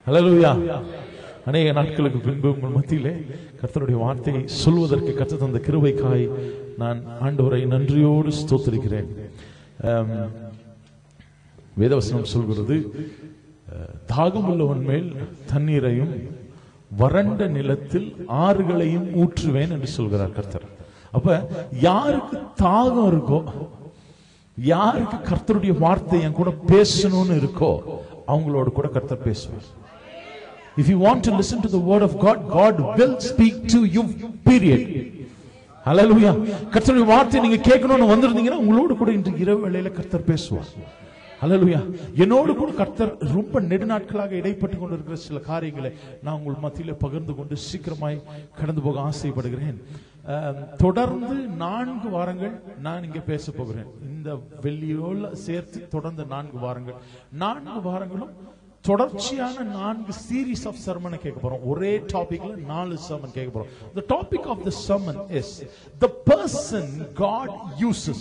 ஹalleluya அநேக நாட்களுக்கு பின்பு உங்கள் மத்தியிலே கர்த்தருடைய வார்த்தையை சொல்வதற்கு கர்த்தர் தந்த கிருபைக்காய் நான் ஆண்டவரை நன்றியோடு ஸ்தோத்திரிக்கிறேன் ஆம், வேதவசனம் சொல்கிறது அஹ், தாகமுள்ளவன் மேல் தண்ணீரையும் வறண்ட நிலத்தில் ஆறுகளையும் ஊற்றுவேன் என்று சொல்கிறார் கர்த்தர் அப்ப யாருக்கு தாகம் இருக்கோ யாருக்கு கர்த்தருடைய வார்த்தை என் கூட பேசணும்னு இருக்கோ அவங்களோட கூட கர்த்தர் பேசுவார் If you want to listen to the word of God, God will speak to you. Period. Hallelujah. கர்த்தருடைய வார்த்தை நீங்க கேட்கணும்னு வந்திருந்தீங்கன்னா உங்களோட கூட இன்று இரவு வேளையில கர்த்தர் பேசுவார் ஹalleluya என்னோடு கூட கர்த்தர் ரொம்ப நெடுநாட்களாக இடைப்பட்டு கொண்டிருக்கிற சில காரியங்களை நான் உங்கள் மத்தியில பகிர்ந்து கொண்டு சீக்கிரமாய் கடந்து போக ஆசைப்படுகிறேன் அஹ், தொடர்ந்து நான்கு வாரங்கள் நான் இங்க பேச போகிறேன் இந்த வெள்ளியோல சேர்த்து தொடர்ந்து நான்கு வாரங்கள் நான்கு வாரங்களும் தொடர்ச்சியான நான்கு சீரீஸ் ஆஃப் சர்மனை கேட்க போறோம் ஒரே டாபிக்ல நாலு சர்மன் கேட்க போறோம் the topic of the sermon is the person god uses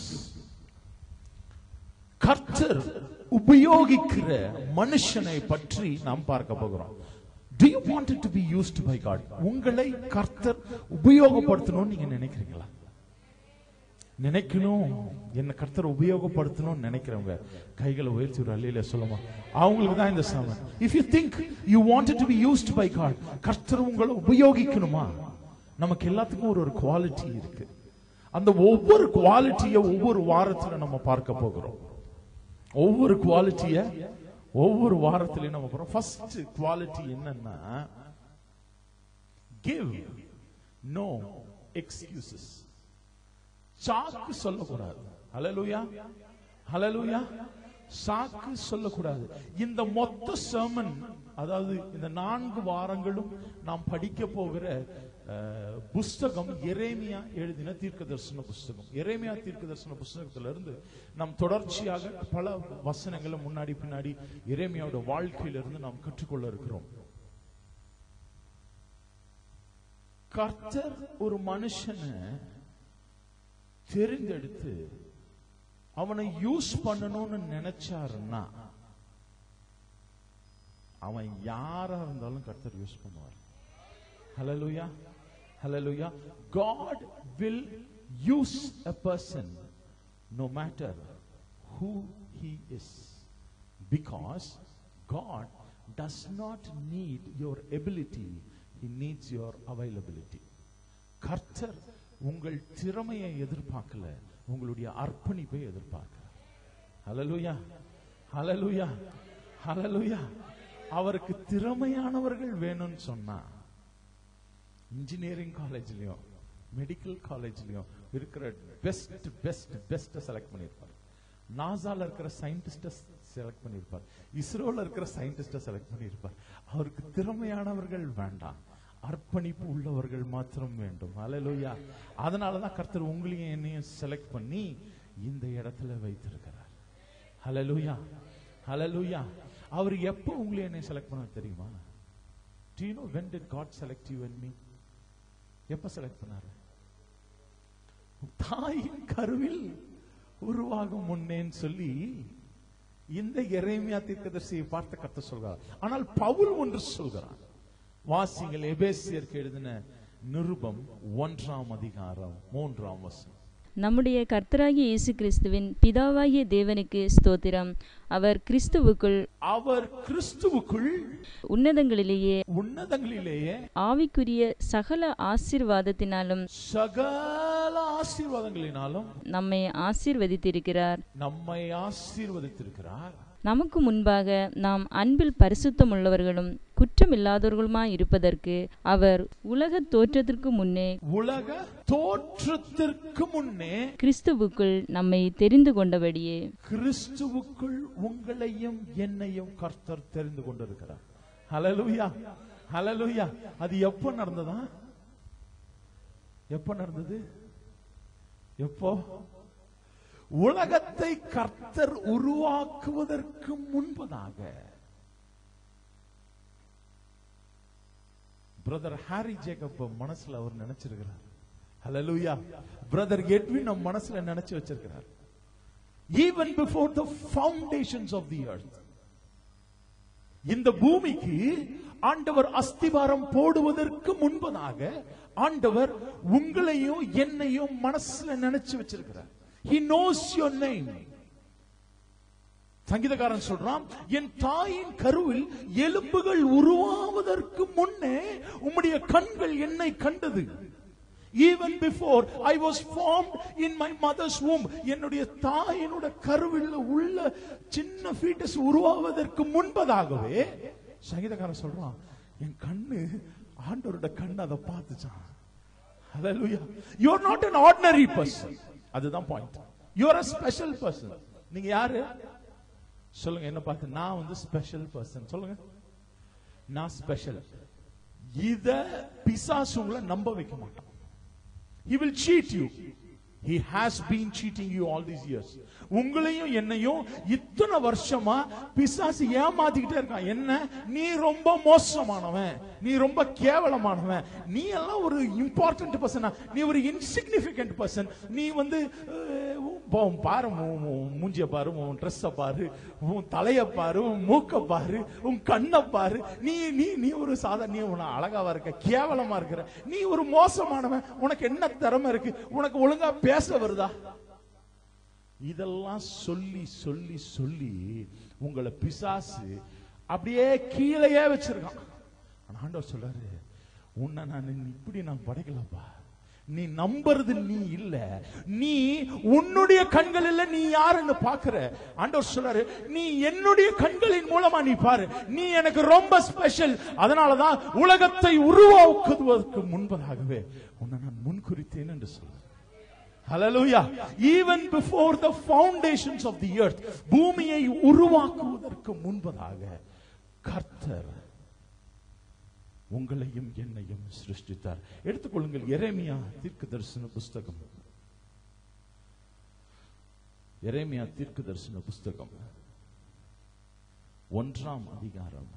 கர்த்தர் உபயோகிக்கிற மனுஷனை பற்றி நாம் பார்க்க போகிறோம் do you want it to be used by god உங்களை கர்த்தர் உபயோகப்படுத்தணும்னு நீங்க நினைக்கிறீங்களா நினைக்கணும் என்ன கர்த்தர் உபயோகப்படுத்தணும்னு நினைக்கிறவங்க கைகளை உயர்த்தி ஒரு அல்லையில சொல்லுமா அவங்களுக்கு தான் இந்த சாமன் if you think you wanted to be used by God கர்த்தர் உங்களை உபயோகிக்கணுமா நமக்கு எல்லாத்துக்கும் ஒரு ஒரு குவாலிட்டி இருக்கு அந்த ஒவ்வொரு குவாலிட்டியை ஒவ்வொரு வாரத்துல நம்ம பார்க்க போகிறோம் ஒவ்வொரு குவாலிட்டிய ஒவ்வொரு வாரத்திலையும் நம்ம போறோம் ஃபர்ஸ்ட் குவாலிட்டி என்னன்னா கிவ் நோ எக்ஸ்கியூசஸ் சாக்கு சொல்லக்கூடாது ஹalleluya ஹalleluya சாக்கு சொல்லக்கூடாது இந்த மொத்த sermon அதாவது இந்த நான்கு வாரங்களும் நாம் படிக்க போகிற அஹ், புஸ்தகம் எரேமியா எழுதின தீர்க்க தரிசன புஸ்தகம் எரேமியா தீர்க்க தரிசன புஸ்தகத்துல இருந்து நாம் தொடர்ச்சியாக பல வசனங்களை முன்னாடி பின்னாடி எரேமியாவோட வாழ்க்கையிலிருந்து நாம் கற்றுக்கொள்ள இருக்கிறோம் கர்த்தர் ஒரு மனுஷனை தெரிந்தெடுத்து அவனை யூஸ் பண்ணணும்னு நினைச்சாருன்னா அவன் யாரா இருந்தாலும் கர்த்தர் யூஸ் பண்ணுவார் ஹalleluya ஹalleluya god will use a person no matter who he is because god does not need your ability he needs your availability கர்த்தர் உங்கள் திறமையை எதிர்பார்க்கல உங்களுடைய அர்ப்பணிப்பை எதிர்பார்க்கிறார் ஹalleluya ஹalleluya ஹalleluya அவருக்கு திறமையானவர்கள் வேணும்னு சொன்னா இன்ஜினியரிங் காலேஜ்லயும் மெடிக்கல் காலேஜ்லயும் இருக்கிற பெஸ்ட் பெஸ்ட் பெஸ்ட் செலக்ட் பண்ணியிருப்பார் நாசால இருக்கிற சயின்டிஸ்ட செலக்ட் பண்ணியிருப்பார் இஸ்ரோல இருக்கிற சயின்டிஸ்ட செலக்ட் பண்ணியிருப்பார் அவருக்கு திறமையானவர்கள் வேண்டாம் அர்ப்பணிப்பு உள்ளவர்கள் மாத்திரம் வேண்டும் ஹalleluya அதனால தான் கர்த்தர் உங்களையும் என்னையும் செலக்ட் பண்ணி இந்த இடத்துல வைத்திருக்கிறார் ஹalleluya ஹalleluya அவர் எப்போ உங்களையும் என்னையும் செலக்ட் பண்ண தெரியுமா Do you know when did God select you and me? எப்ப செலக்ட் பண்ணாரு தாயின் கருவில் உருவாகும் முன்னேன்னு சொல்லி இந்த எரேமியா தீர்க்கதரிசியை பார்த்து கத்த சொல்கிறார் ஆனால் பவுல் ஒன்று சொல்கிறார் வாசிங்கள் எபேசியருக்கு எழுதின நிருபம் ஒன்றாம் அதிகாரம் மூன்றாம் வசனம் நம்முடைய கர்த்தராகிய இயேசு கிறிஸ்துவின் பிதாவாகிய தேவனுக்கு ஸ்தோத்திரம் அவர் கிறிஸ்துவுக்குள் அவர் கிறிஸ்துவுக்குள் உன்னதங்களிலேயே உன்னதங்களிலேயே ஆவிக்குரிய சகல ஆசீர்வாதத்தினாலும் சகல ஆசீர்வாதங்களினாலும் நம்மை ஆசீர்வதித்திருக்கிறார் நம்மை ஆசீர்வதித்திருக்கிறார் நமக்கு முன்பாக நாம் அன்பில் பரிசுத்தம் உள்ளவர்களும் குற்றமில்லாதவர்களுமாய் இருப்பதற்கு அவர் உலக தோற்றத்திற்கு முன்னே உலக தோற்றத்திற்கு முன்னே கிறிஸ்துவுக்குள் நம்மை தெரிந்து கொண்டபடியே கிறிஸ்துவுக்குள் உங்களையும் என்னையும் கர்த்தர் தெரிந்து கொண்டிருக்கிறார் ஹalleluya ஹalleluya அது எப்போ நடந்ததா எப்போ நடந்தது எப்போ உலகத்தை கர்த்தர் உருவாக்குவதற்கு முன்பதாக பிரதர் ஹாரி ஜேக்கப் மனசுல அவர் நினைச்சிருக்கிறார் ஹalleluya பிரதர் எட்வின் நம்ம மனசுல நினைச்சு வச்சிருக்கிறார் even before the foundations of the earth இந்த பூமிக்கு ஆண்டவர் அஸ்திவாரம் போடுவதற்கு முன்பதாக ஆண்டவர் உங்களையும் என்னையும் மனசுல நினைச்சு வச்சிருக்கிறார் he knows your name சங்கீதக்காரன் சொல்றான் என் தாயின் கருவில் எலும்புகள் உருவாவதற்கு முன்னே உம்முடைய கண்கள் என்னை கண்டது even before i was formed in my mother's womb என்னுடைய தாயினோட கருவில் உள்ள சின்ன ஃபீட்டஸ் உருவாவதற்கு முன்பதாகவே சங்கீதக்காரன் சொல்றான் என் கண்ணு ஆண்டவரோட கண்ணு அதை பார்த்துச்சான் Hallelujah. You're not an ordinary person. அதுதான் point you're a special person நீங்க யாரு சொல்லுங்க என்ன பார்த்து நான் வந்து ஸ்பெஷல் பர்சன் சொல்லுங்க நான் ஸ்பெஷல் இத பிசாசு உங்களை நம்ப வைக்க மாட்டான் he will cheat you he has been cheating you all these years உங்களையும் என்னையும் இத்தனை வருஷமா பிசாசு ஏமாத்திக்கிட்டே இருக்கான் என்ன நீ ரொம்ப மோசமானவன் நீ ரொம்ப கேவலமானவன் நீ எல்லாம் ஒரு இம்பார்ட்டன்ட் பர்சனா நீ ஒரு இன்சிக்னிபிகன்ட் பர்சன் நீ வந்து அஹ், உன் பாரு உன் உன் மூஞ்சிய பாரு உன் ட்ரெஸ்ஸ பாரு உன் தலைய பாரு உன் மூக்க பாரு உன் கண்ணை பாரு நீ நீ நீ ஒரு சாதா நீ உன அழகாவா இருக்க கேவலமா இருக்கிற நீ ஒரு மோசமானவன் உனக்கு என்ன திறமை இருக்கு உனக்கு ஒழுங்கா பேச வருதா இதெல்லாம் சொல்லி சொல்லி சொல்லி உங்களை பிசாசு அப்படியே கீழேயே வச்சிருக்கான் ஆனா ஆண்டவர் சொல்றாரு உன்னை நான் இப்படி நான் படைக்கலப்பா நீ நம்புறது நீ இல்ல நீ உன்னுடைய கண்களில் நீ யாருன்னு பாக்குற ஆண்டவர் சொல்றாரு நீ என்னுடைய கண்களின் மூலமா நீ பாரு நீ எனக்கு ரொம்ப ஸ்பெஷல் அதனாலதான் உலகத்தை உருவாக்குவதற்கு முன்பதாகவே உன்னை நான் முன்குறித்தேன் என்று சொல்றேன் Hallelujah. Even before the foundations of the earth, பூமியை உருவாக்குவதற்கு முன்பதாக கர்த்தர் உங்களையும் என்னையும் சிருஷ்டித்தார் எடுத்துக்கொள்ளுங்கள் எரேமியா தீர்க்க தரிசன புஸ்தகம் எரேமியா தீர்க்க தரிசன புஸ்தகம் ஒன்றாம் அதிகாரம்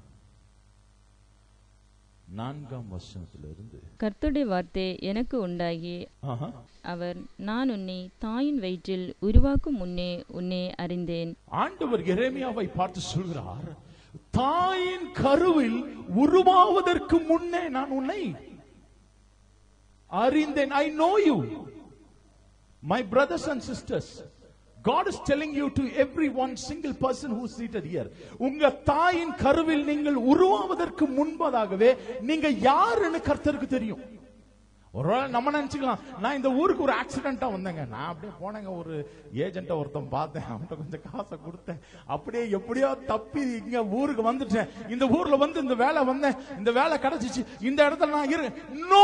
நான்காம் வசனத்திலிருந்து கர்த்தருடைய வார்த்தை எனக்கு உண்டாகி ஆஹா அவர் நான் உன்னை தாயின் வயிற்றில் உருவாக்கும் முன்னே உன்னை அறிந்தேன் ஆண்டவர் எரேமியாவை பார்த்து சொல்கிறார் தாயின் கருவில் உருவாவதற்கு முன்னே நான் உன்னை அறிந்தேன் I know you my brothers and sisters God is telling you to every one single person who is seated here உங்க தாயின் கருவில் நீங்கள் உருவாவதற்கு முன்பதாகவே நீங்க யாருன்னு கர்த்தருக்கு தெரியும் ஒருவேளை நம்ம நினைச்சுக்கலாம் நான் இந்த ஊருக்கு ஒரு ஆக்சிடென்ட்டா வந்தேங்க நான் அப்படியே போனேங்க ஒரு ஏஜென்ட்ட ஒருத்தன் பார்த்தேன் அவன்கிட்ட கொஞ்சம் காசை கொடுத்தேன் அப்படியே எப்படியோ தப்பி இங்க ஊருக்கு வந்துட்டேன் இந்த ஊர்ல வந்து இந்த வேலை வந்தேன் இந்த வேலை கிடைச்சிச்சு இந்த இடத்துல நான் இரு no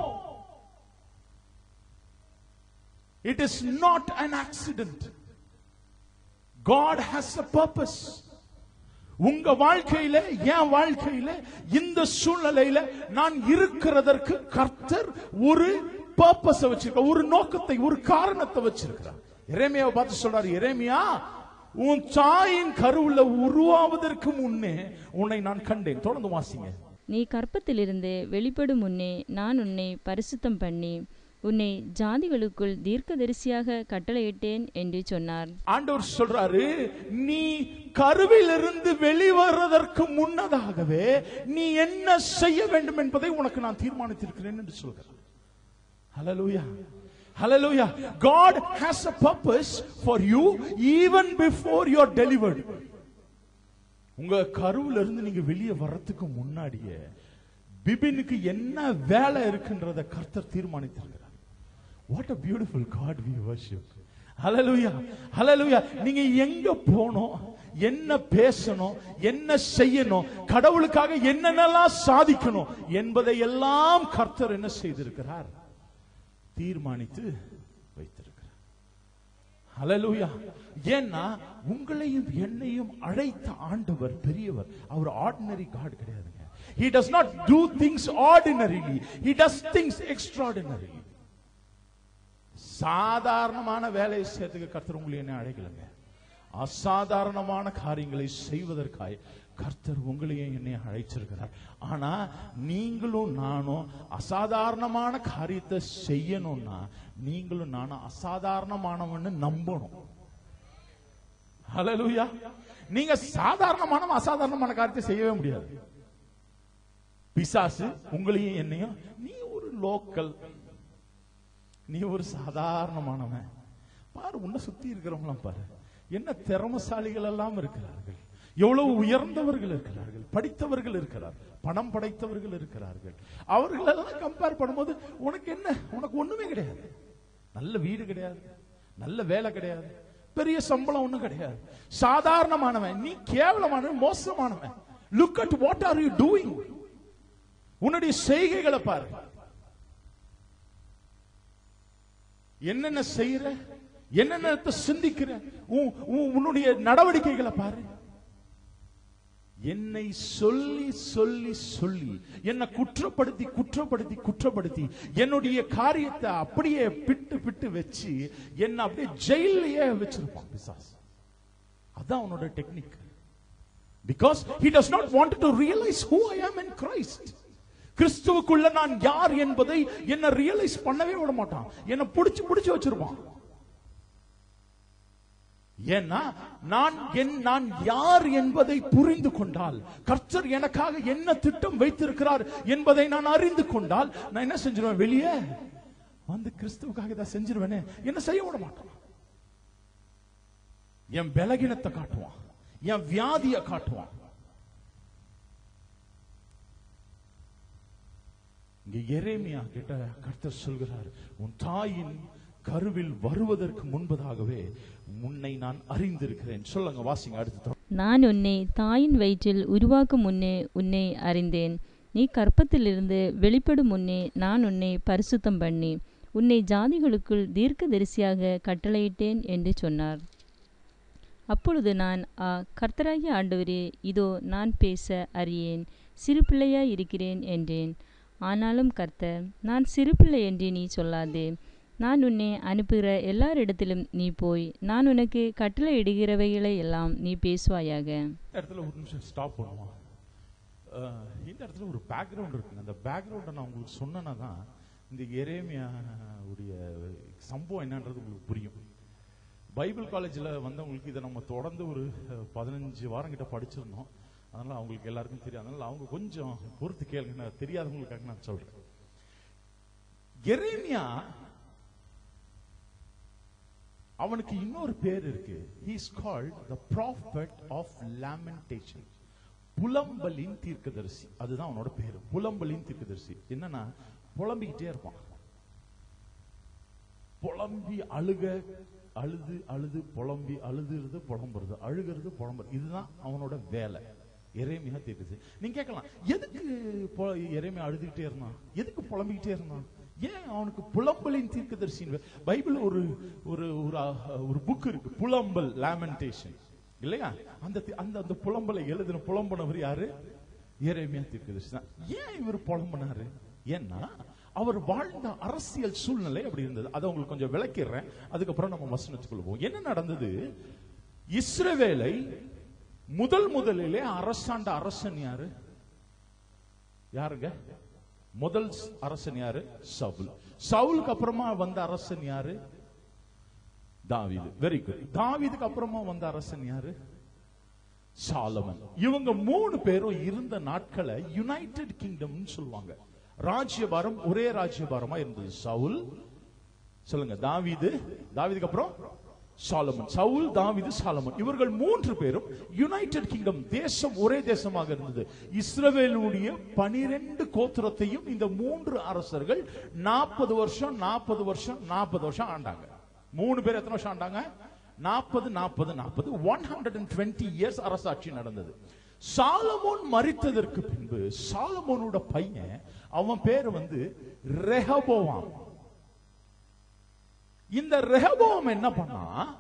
it is not an accident God has a purpose உங்க வாழ்க்கையில என் வாழ்க்கையில இந்த சூழ்நிலையில நான் இருக்கிறதற்கு கர்த்தர் ஒரு பர்பஸ் வச்சிருக்க ஒரு நோக்கத்தை ஒரு காரணத்தை வச்சிருக்கிறார் எரேமியாவை பார்த்து சொல்றாரு எரேமியா உன் தாயின் கருவுல உருவாவதற்கு முன்னே உன்னை நான் கண்டேன் தொடர்ந்து வாசிங்க நீ கற்பத்திலிருந்து வெளிப்படும் முன்னே நான் உன்னை பரிசுத்தம் பண்ணி உன்னை ஜாதிகளுக்குள் தீர்க்கதரிசியாக கட்டளையிட்டேன் என்று சொன்னார் ஆண்டவர் சொல்றாரு நீ கருவிலிருந்து வெளிவருவதற்கு முன்னதாகவே நீ என்ன செய்ய வேண்டும் என்பதை உனக்கு நான் தீர்மானித்திருக்கிறேன் என்று சொல்கிறார் Hallelujah. Hallelujah. God has a purpose for you even before you are delivered. உங்க கருவுல இருந்து நீங்க வெளியே வர்றதுக்கு முன்னாடியே பிபினுக்கு என்ன வேலை இருக்குன்றத கர்த்தர் தீர்மானித்திருக்கிறார் what a beautiful God we worship ஹalleluya ஹalleluya நீங்க எங்க போனோம் என்ன பேசணும் என்ன செய்யணும் கடவுளுக்காக என்னென்னலாம் சாதிக்கணும் என்பதை எல்லாம் கர்த்தர் என்ன செய்திருக்கிறார் தீர்மானித்து வைத்திருக்கிறார் ஹalleluya ஏன்னா உங்களையும் என்னையும் அழைத்த ஆண்டவர் பெரியவர் அவர் ஆர்டினரி காட் கிடையாதுங்க he does not do things ordinarily he does things extraordinarily சாதாரணமான வேலையை செய்யறதுக்கு கர்த்தர் உங்களை என்ன அழைக்கலங்க அசாதாரணமான காரியங்களை செய்வதற்காய் கர்த்தர் உங்களையும் என்னை அழைச்சிருக்கிறார் ஆனா நீங்களும் நானும் அசாதாரணமான காரியத்தை செய்யணும்னா நீங்களும் நானும் அசாதாரணமானவன்னு நம்பணும் ஹalleluya நீங்க சாதாரணமான அசாதாரணமான காரியத்தை செய்யவே முடியாது பிசாசு உங்களையும் என்னையும் நீ ஒரு லோக்கல் நீ ஒரு சாதாரணமானவன் பாரு உன்னை சுத்தி இருக்கிறவங்களாம் பாரு என்ன திறமசாலிகள் எல்லாம் இருக்கிறார்கள் எவ்வளவு உயர்ந்தவர்கள் இருக்கிறார்கள் படித்தவர்கள் இருக்கிறார்கள் பணம் படைத்தவர்கள் இருக்கிறார்கள் அவர்கள் எல்லாம் கம்பேர் பண்ணும்போது உனக்கு என்ன உனக்கு ஒண்ணுமே கிடையாது நல்ல வீடு கிடையாது நல்ல வேலை கிடையாது பெரிய சம்பளம் ஒண்ணும் கிடையாது சாதாரணமானவன் நீ கேவலமானவன் மோசமானவன் look at what are you doing உன்னுடைய செய்கைகளை பாரு என்னென்ன செய்யற என்னென்ன சிந்திக்கிற உன் உன்- உன்னுடைய நடவடிக்கைகளை பாரு என்னை சொல்லி சொல்லி சொல்லி என்னை குற்றப்படுத்தி குற்றப்படுத்தி குற்றப்படுத்தி என்னுடைய காரியத்தை அப்படியே பிட்டு பிட்டு வச்சு என்ன அப்படியே ஜெயிலையே வச்சிருப்பான் பிசாஸ் அதான் அவனோட technique because he does not want to realize who I am in Christ கிறிஸ்துவுக்குள்ள நான் யார் என்பதை என்ன ரியலைஸ் பண்ணவே விட மாட்டான் என்ன புடிச்சு புடிச்சு வச்சிருப்பான் ஏன்னா நான் என் நான் யார் என்பதை புரிந்து கொண்டால் கர்த்தர் எனக்காக என்ன திட்டம் வைத்திருக்கிறார் என்பதை நான் அறிந்து கொண்டால் நான் என்ன செஞ்சிருவேன் வெளியே வந்து கிறிஸ்துவுக்காக இதை செஞ்சிருவேனே என்ன செய்ய விட மாட்டான் என் பலகீனத்தை காட்டுவான் என் வியாதியை காட்டுவான் இங்க எரேமியா கிட்ட கர்த்தர் சொல்கிறார் உன் தாயின் கருவில் வருவதற்கு முன்பதாகவே முன்னை நான் அறிந்திருக்கிறேன் சொல்லுங்க வாசிங்க அடுத்து நான் உன்னை தாயின் வயிற்றில் உருவாக்கும் முன்னே உன்னை அறிந்தேன் நீ கற்பத்திலிருந்து வெளிப்படும் முன்னே நான் உன்னை பரிசுத்தம் பண்ணி உன்னை ஜாதிகளுக்குள் தீர்க்கதரிசியாக கட்டளையிட்டேன் என்று சொன்னார் அப்பொழுது நான் ஆ கர்த்தராகிய ஆண்டவரே இதோ நான் பேச அறியேன் சிறு பிள்ளையாய் இருக்கிறேன் என்றேன் ஆனாலும் கர்த்தர் நான் சிறு பிள்ளை என்று நீ சொல்லாதே நான் உன்னை அனுப்புகிற எல்லாரிடத்திலும் நீ போய் நான் உனக்கு கட்டளை இடுகிறவைகளை எல்லாம் நீ பேசுவாயாக இந்த இடத்துல ஒரு நிமிஷம் ஸ்டாப் பண்ணுவோம் அஹ், இந்த இடத்துல ஒரு பேக்ரவுண்ட் இருக்குங்க அந்த பேக்ரவுண்டை நான் உங்களுக்கு சொன்னேன்னா தான் இந்த எரேமியா உடைய சம்பவம் என்னன்றது உங்களுக்கு புரியும் பைபிள் காலேஜில் வந்தவங்களுக்கு இதை நம்ம தொடர்ந்து ஒரு அஹ், பதினஞ்சு வாரம் கிட்ட படிச்சிருந்தோம் அதனால அவங்களுக்கு எல்லாருக்கும் தெரியும் அதனால அவங்க கொஞ்சம் பொறுத்து கேளுங்க நான் தெரியாதவங்களுக்காக நான் சொல்றேன் எரேமியா அவனுக்கு இன்னொரு பேர் இருக்கு is called the prophet of lamentation புலம்பலின் தீர்க்கதரிசி அதுதான் அவனோட பேரு புலம்பலின் தீர்க்கதரிசி என்னன்னா புலம்பிக்கிட்டே இருப்பான் புலம்பி அழுக அழுது அழுது புலம்பி அழுதுறது புலம்புறது அழுகிறது புலம்புறது இதுதான் அவனோட வேலை எரேமியா தீர்க்கதரிசி நீங்க கேட்கலாம் எதுக்கு பொ- எரேமியா அழுதுகிட்டே இருந்தான் எதுக்கு புலம்பிக்கிட்டே இருந்தான் ஏன் அவனுக்கு புலம்பலின் தீர்க்கதரிசின்னு பைபிள் ஒரு ஒரு ஒரு அஹ், ஒரு புக் இருக்கு புலம்பல் லேமெண்டேஷன் இல்லையா அந்த தி- அந்த அந்த புலம்பலை எழுதின புலம்பனவர் யாரு எரேமியா தீர்க்கதரிசி தான் ஏன் இவர் புலம்பனாரு ஏன்னா அவர் வாழ்ந்த அரசியல் சூழ்நிலை அப்படி இருந்தது அதை உங்களுக்கு கொஞ்சம் விளக்கிடுறேன் அதுக்கப்புறம் நம்ம வசனத்துக்குள்ள போவோம் என்ன நடந்தது இஸ்ரவேலை முதல் முதலிலே அரசாண்ட அரசன் யாரு யாருங்க முதல் ஸ்- அரசன் யாரு சவுல் சவுலுக்கு அப்புறமா வந்த அரசன் யாரு தாவீது வெரி குட் தாவீதுக்கு அப்புறமா வந்த அரசன் யாரு சாலமன் இவங்க மூணு பேரும் இருந்த நாட்களை யுனைடெட் கிங்டம்னு சொல்லுவாங்க ராஜ்யபாரம் ஒரே ராஜ்யபாரமா இருந்தது சவுல் சொல்லுங்க தாவீது தாவீதுக்கு அப்புறம் சாலமன் சவுல் தாவீது சாலமன் இவர்கள் மூன்று பேரும் யுனைடெட் கிங்டம் தேசம் ஒரே தேசமாக இருந்தது இஸ்ரவேலுடைய பனிரெண்டு கோத்திரத்தையும் இந்த மூன்று அரசர்கள் நாற்பது வருஷம் நாற்பது வருஷம் நாற்பது வருஷம் ஆண்டாங்க மூணு பேர் எத்தனை வருஷம் ஆண்டாங்க நாற்பது நாற்பது நாற்பது one hundred and twenty years அரசாட்சி நடந்தது சாலமோன் மரித்ததற்கு பின்பு சாலமோனோட பையன் அவன் பேரு வந்து ரெஹபோவாம் இந்த ரெஹபோம் என்ன பண்ணா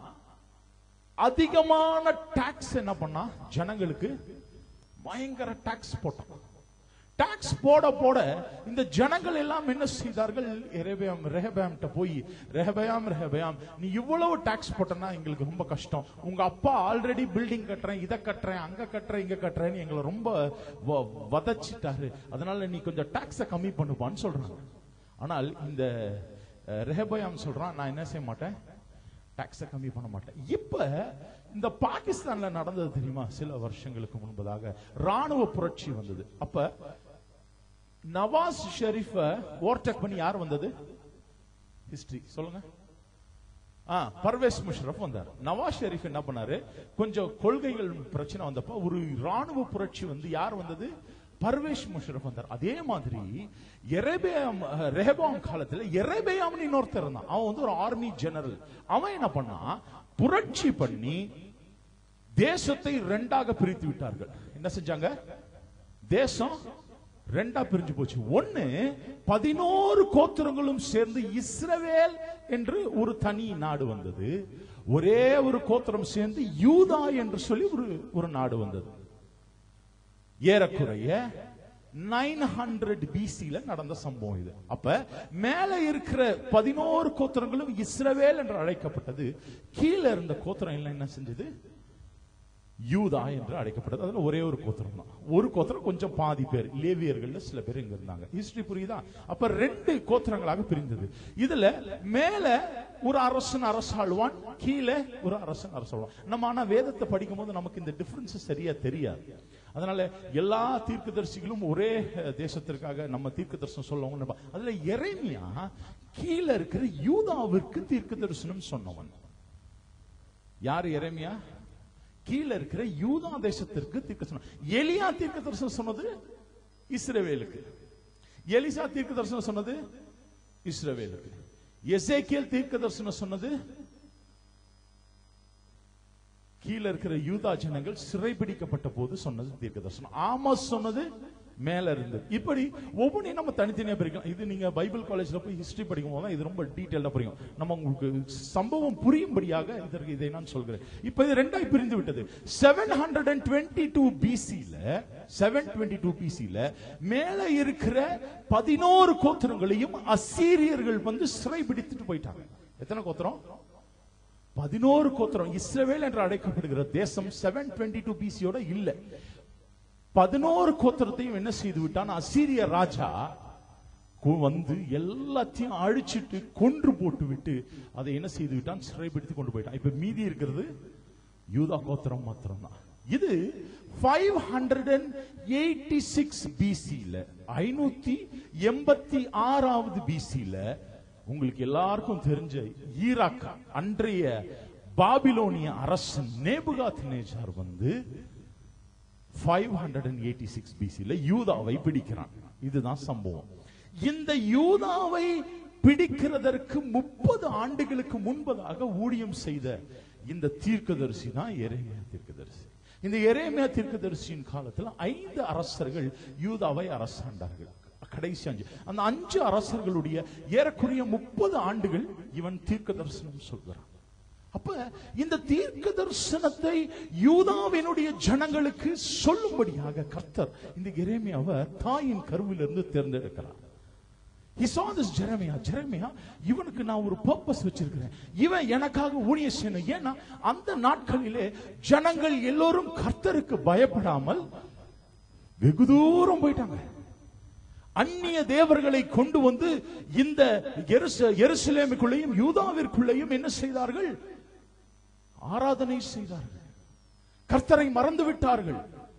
அதிகமான டாக்ஸ் என்ன பண்ணா ஜனங்களுக்கு பயங்கர டாக்ஸ் போட்டான் டாக்ஸ் போட போட இந்த ஜனங்கள் எல்லாம் என்ன செய்தார்கள் ரெஹபயாம் ரெஹபயாம்கிட்ட போய் ரெஹபயாம் ரெஹபயாம் நீ இவ்வளவு டாக்ஸ் போட்டனா எங்களுக்கு ரொம்ப கஷ்டம் உங்க அப்பா ஆல்ரெடி பில்டிங் கட்டுறேன் இதை கட்டுறேன் அங்க கட்டுறேன் இங்க கட்டுறேன்னு எங்களை ரொம்ப வ- வதச்சிட்டாரு அதனால நீ கொஞ்சம் டாக்ஸ கம்மி பண்ணுப்பான்னு சொல்றாங்க ஆனால் இந்த அஹ், ரெஹபயாம் சொல்றான் நான் என்ன செய்ய மாட்டேன் டாக்ஸ கம்மி பண்ண மாட்டேன் இப்ப இந்த பாகிஸ்தான்ல நடந்தது தெரியுமா சில வருஷங்களுக்கு முன்பதாக ராணுவ புரட்சி வந்தது அப்ப நவாஸ் ஷெரீஃப ஓவர்டேக் பண்ணி யார் வந்தது ஹிஸ்டரி சொல்லுங்க ஆ பர்வேஸ் முஷரப் வந்தார் நவாஸ் ஷெரீஃப் என்ன பண்ணாரு கொஞ்சம் கொள்கைகள் பிரச்சனை வந்தப்ப ஒரு ராணுவ புரட்சி வந்து யார் வந்தது பர்வேஷ் முஷரப் வந்தார் அதே மாதிரி எரேபியாம் ரெஹபாம் காலத்துல எரேபியாம்னு இன்னொருத்தர் இருந்தான் அவன் வந்து ஒரு ஆர்மி ஜெனரல் அவன் என்ன பண்ணா புரட்சி பண்ணி தேசத்தை ரெண்டாக பிரித்து விட்டார்கள் என்ன செஞ்சாங்க தேசம் ரெண்டா பிரிஞ்சு போச்சு ஒண்ணு பதினோரு கோத்திரங்களும் சேர்ந்து இஸ்ரவேல் என்று ஒரு தனி நாடு வந்தது ஒரே ஒரு கோத்திரம் சேர்ந்து யூதா என்று சொல்லி ஒரு ஒரு நாடு வந்தது ஏறக்குறைய நைன் ஹண்ட்ரட் பிசில நடந்த சம்பவம் இது அப்ப மேல இருக்கிற பதினோரு கோத்திரங்களும் இஸ்ரவேல் என்று அழைக்கப்பட்டது கீழே இருந்த கோத்திரம் எல்லாம் என்ன செஞ்சது யூதா என்று அழைக்கப்பட்டது அதுல ஒரே ஒரு கோத்திரம் தான் ஒரு கோத்திரம் கொஞ்சம் பாதி பேர் லேவியர்கள்ல சில பேர் இங்க இருந்தாங்க ஹிஸ்டரி புரியுதா அப்ப ரெண்டு கோத்திரங்களாக பிரிந்தது இதுல மேல ஒரு அரசன் அரசாழ்வான் கீழே ஒரு அரசன் அரசாழ்வான் நம்ம ஆனா வேதத்தை படிக்கும் போது நமக்கு இந்த டிஃபரன்ஸ் சரியா தெரியாது அதனால எல்லா தீர்க்கதரிசிகளும் ஒரே அஹ், தேசத்திற்காக நம்ம தீர்க்க தரிசனம் சொல்லுவாங்க அதுல எரேமியா கீழே இருக்கிற யூதாவிற்கு தீர்க்க தரிசனம் சொன்னவன் யார் எரேமியா கீழே இருக்கிற யூதா தேசத்திற்கு தீர்க்க சொன்ன எலியா தீர்க்க தரிசனம் சொன்னது இஸ்ரவேலுக்கு எலிசா தீர்க்க தரிசனம் சொன்னது இஸ்ரவேலுக்கு எசேக்கியல் தீர்க்க தரிசனம் சொன்னது கீழே இருக்கிற யூதா ஜனங்கள் சிறைபிடிக்கப்பட்ட போது சொன்னது தீர்க்க தரிசனம் ஆமாஸ் சொன்னது மேல இருந்து இப்படி ஒவ்வொன்றையும் நம்ம தனித்தனியா பிரிக்கலாம் இது நீங்க பைபிள் காலேஜ்ல போய் ஹிஸ்டரி படிக்கும் போது தான் இது ரொம்ப டீட்டெயிலா புரியும் நம்ம உங்களுக்கு சம்பவம் புரியும்படியாக இதற்கு இதை நான் சொல்கிறேன் இப்போ இது ரெண்டாய் பிரிந்து விட்டது seven hundred and twenty two பிசில செவன் டுவெண்ட்டி டூ பிசில மேல இருக்கிற பதினோரு கோத்திரங்களையும் அசீரியர்கள் வந்து சிறைபிடித்துட்டு போயிட்டாங்க எத்தனை கோத்திரம் பதினோரு கோத்திரம் இஸ்ரவேல் என்று அழைக்கப்படுகிற தேசம் செவன் டுவெண்ட்டி டூ பிசியோட இல்ல பதினோரு கோத்திரத்தையும் என்ன செய்து விட்டான் அசீரிய ராஜா கு- வந்து எல்லாத்தையும் அழிச்சிட்டு கொன்று போட்டு விட்டு அதை என்ன செய்து விட்டான் சிறைப்படுத்தி கொண்டு போயிட்டான் இப்ப மீதி இருக்கிறது யூதா கோத்திரம் மாத்திரம் தான் இது five hundred and eighty six பிசில ஐநூத்தி எண்பத்தி ஆறாவது பிசில உங்களுக்கு எல்லாருக்கும் தெரிஞ்ச ஈராக் அன்றைய பாபிலோனிய அரசன் நேபுகாத் நேஜார் வந்து five hundred and eighty six பிசில யூதாவை பிடிக்கிறான் இதுதான் சம்பவம் இந்த யூதாவை பிடிக்கிறதற்கு முப்பது ஆண்டுகளுக்கு முன்பதாக ஊழியம் செய்த இந்த தீர்க்கதரிசி தான் எரேமியா தீர்க்கதரிசி இந்த எரேமியா தீர்க்கதரிசியின் காலத்துல ஐந்து அரசர்கள் யூதாவை அரசாண்டார்கள் கடைசி அஞ்சு அந்த அஞ்சு அரசர்களுடைய ஏறக்குறைய முப்பது ஆண்டுகள் இவன் தீர்க்க தரிசனம் சொல்கிறான் அப்ப இந்த தீர்க்க தரிசனத்தை யூதாவினுடைய ஜனங்களுக்கு சொல்லும்படியாக கர்த்தர் இந்த எரேமியாவை தாயின் கருவிலிருந்து தேர்ந்தெடுக்கிறார் He saw this Jeremiah. Jeremiah, இவனுக்கு நான் ஒரு பர்பஸ் வச்சிருக்கிறேன் இவன் எனக்காக ஊழியம் செய்யணும் ஏன்னா அந்த நாட்களிலே ஜனங்கள் எல்லோரும் கர்த்தருக்கு பயப்படாமல் வெகு தூரம் போயிட்டாங்க அந்நிய தேவர்களை கொண்டு வந்து இந்த எருச- எருசலேமுக்குள்ளேயும் யூதாவிற்குள்ளேயும் என்ன செய்தார்கள் ஆராதனை செய்தார்கள் கர்த்தரை மறந்து விட்டார்கள்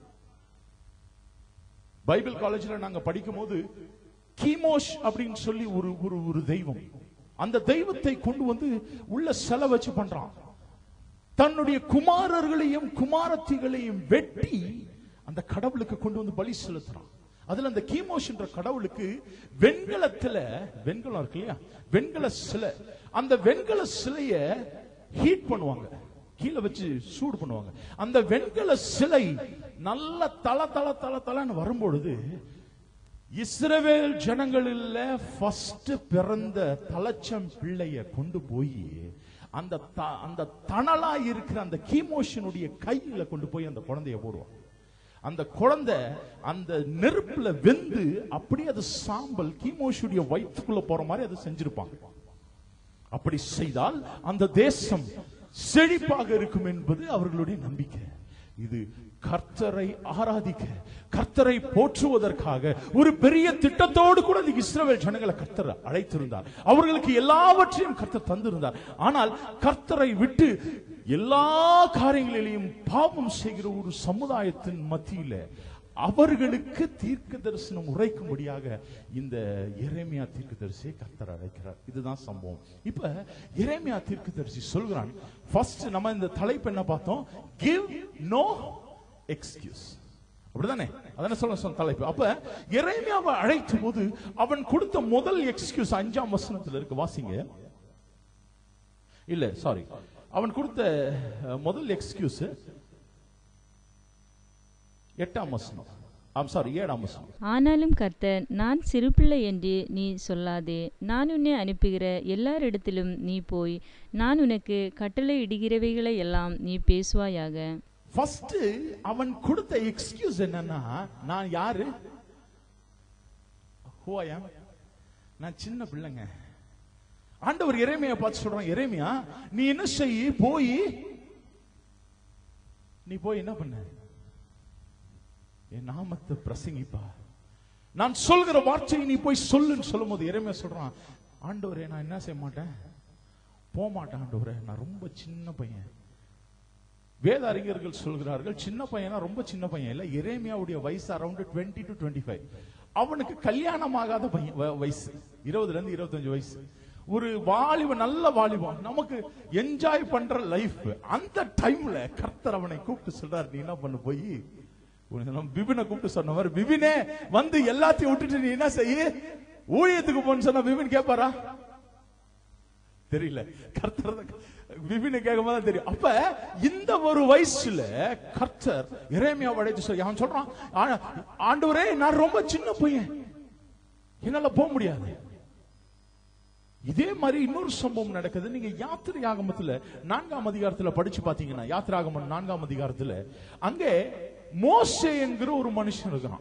பைபிள் காலேஜ்ல நாங்க படிக்கும் போது கீமோஷ் அப்படின்னு சொல்லி ஒரு ஒரு ஒரு தெய்வம் அந்த தெய்வத்தை கொண்டு வந்து உள்ள செல வச்சு பண்றான் தன்னுடைய குமாரர்களையும் குமாரத்திகளையும் வெட்டி அந்த கடவுளுக்கு கொண்டு வந்து பலி செலுத்துறான் அதுல அந்த கீமோஷ் என்ற கடவுளுக்கு வெண்கலத்துல வெண்கலம் இருக்கு இல்லையா வெண்கல சிலை அந்த வெண்கல சிலைய ஹீட் பண்ணுவாங்க கீழே வச்சு சூடு பண்ணுவாங்க அந்த வெண்கல சிலை நல்ல தல தல தல தலன்னு வரும்பொழுது இஸ்ரவேல் ஜனங்களில் ஃபர்ஸ்ட் பிறந்த தலைச்சம் பிள்ளைய கொண்டு போய் அந்த த- அந்த தணலா இருக்கிற அந்த கீமோஷனுடைய கையில கொண்டு போய் அந்த குழந்தைய போடுவான் அந்த குழந்தை அந்த நெருப்புல வெந்து அப்படியே அது சாம்பல் கீமோஷுடைய வயிற்றுக்குள்ள போற மாதிரி அதை செஞ்சிருப்பாங்க அப்படி செய்தால் அந்த தேசம் செழிப்பாக இருக்கும் என்பது அவர்களுடைய நம்பிக்கை இது கர்த்தரை ஆராதிக்க கர்த்தரை போற்றுவதற்காக ஒரு பெரிய திட்டத்தோடு கூட இந்த இஸ்ரவேல் ஜனங்களை கர்த்தர் அழைத்திருந்தார் அவர்களுக்கு எல்லாவற்றையும் கர்த்தர் தந்திருந்தார் ஆனால் கர்த்தரை விட்டு எல்லா காரியங்களிலையும் பாவம் செய்கிற ஒரு சமுதாயத்தின் மத்தியில அவர்களுக்கு தீர்க்க தரிசனம் உரைக்கும்படியாக இந்த எரேமியா தீர்க்கதரிசியை கர்த்தர் அழைக்கிறார் இதுதான் சம்பவம் இப்ப எரேமியா தீர்க்கதரிசி சொல்கிறான் ஃபர்ஸ்ட் நம்ம இந்த தலைப்பு என்ன பார்த்தோம் கிவ் நோ எக்ஸ்கியூஸ் அப்படிதானே அதான சொல்ல சொன்ன தலைப்பு அப்ப எரேமியாவை அழைத்த போது அவன் கொடுத்த முதல் எக்ஸ்கியூஸ் அஞ்சாம் வசனத்துல இருக்கு வாசிங்க இல்ல சாரி அவன் கொடுத்த அஹ், முதல் எக்ஸ்கியூஸ் எட்டாம் வசனம் ஆம் சாரி ஏழாம் வசனம் ஆனாலும் கர்த்தர் நான் சிறுபிள்ளை என்று நீ சொல்லாதே நான் உன்னை அனுப்புகிற எல்லாரிடத்திலும் நீ போய் நான் உனக்கு கட்டளை இடுகிறவைகளை எல்லாம் நீ பேசுவாயாக ஃபர்ஸ்ட் அவன் கொடுத்த எக்ஸ்கியூஸ் என்னன்னா நான் யாரு Who I am? நான் சின்ன பிள்ளைங்க ஆண்டவர் இறைமையா பார்த்து சொல்றான் இறைமையா நீ என்ன செய் போய் நீ போய் என்ன பண்ண என் நாமத்தை பிரசங்கிப்பா நான் சொல்கிற வார்த்தையை நீ போய் சொல்லுன்னு சொல்லும் போது இறைமையா சொல்றான் ஆண்டவரே நான் என்ன செய்ய மாட்டேன் போக மாட்டேன் ஆண்டவரே நான் ரொம்ப சின்ன பையன் வேத அறிஞர்கள் சொல்கிறார்கள் சின்ன பையனா ரொம்ப சின்ன பையன் இல்ல எரேமியாவுடைய வயசு around twenty to twenty five அவனுக்கு கல்யாணம் ஆகாத பையன் வ- வயசு இருபதுல இருந்து இருபத்தஞ்சு வயசு ஒரு வாலிப நல்ல வாலிபம் நமக்கு என்ஜாய் பண்ற லைஃப் அந்த டைம்ல கர்த்தர் அவனை கூப்பிட்டு சொல்றாரு நீ என்ன பண்ணு போய் உனக்கு நம்ம பிபினை கூப்பிட்டு சொன்ன மாதிரி பிபினே வந்து எல்லாத்தையும் விட்டுட்டு நீ என்ன செய்ய ஊழியத்துக்கு போன்னு சொன்னா பிபின் கேட்பாரா தெரியல கர்த்தர் விபினை கேட்கும் போது தெரியும் அப்ப இந்த ஒரு வயசுல கர்த்தர் இறைமையா அழைத்து சொல்லி அவன் சொல்றான் "ஆ- ஆண்டவரே நான் ரொம்ப சின்ன பையன் என்னால போக முடியாது இதே மாதிரி இன்னொரு சம்பவம் நடக்குது நீங்க யாத்திரை ஆகமத்துல நான்காம் அதிகாரத்துல படிச்சு பாத்தீங்கன்னா யாத்திரை ஆகமம் நான்காம் அதிகாரத்துல அங்கே மோசே என்கிற ஒரு மனுஷன் இருக்கிறான்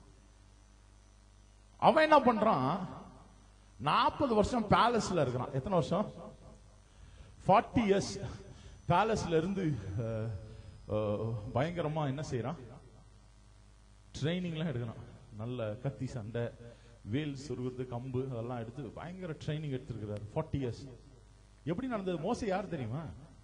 அவன் என்ன பண்றான் நாற்பது வருஷம் பேலஸ்ல இருக்கிறான் எத்தனை வருஷம் ஃபார்ட்டி இயர்ஸ் பேலஸ்ல இருந்து அஹ், அஹ், பயங்கரமா என்ன செய்யறான் ட்ரைனிங்லாம் எடுக்கிறான் நல்ல கத்தி சண்டை வேல் சொருகிறது கம்பு அதெல்லாம் எடுத்து பயங்கர ட்ரைனிங் எடுத்திருக்கிறார் ஃபார்ட்டி இயர்ஸ் எப்படி நடந்தது மோச யார் தெரியுமா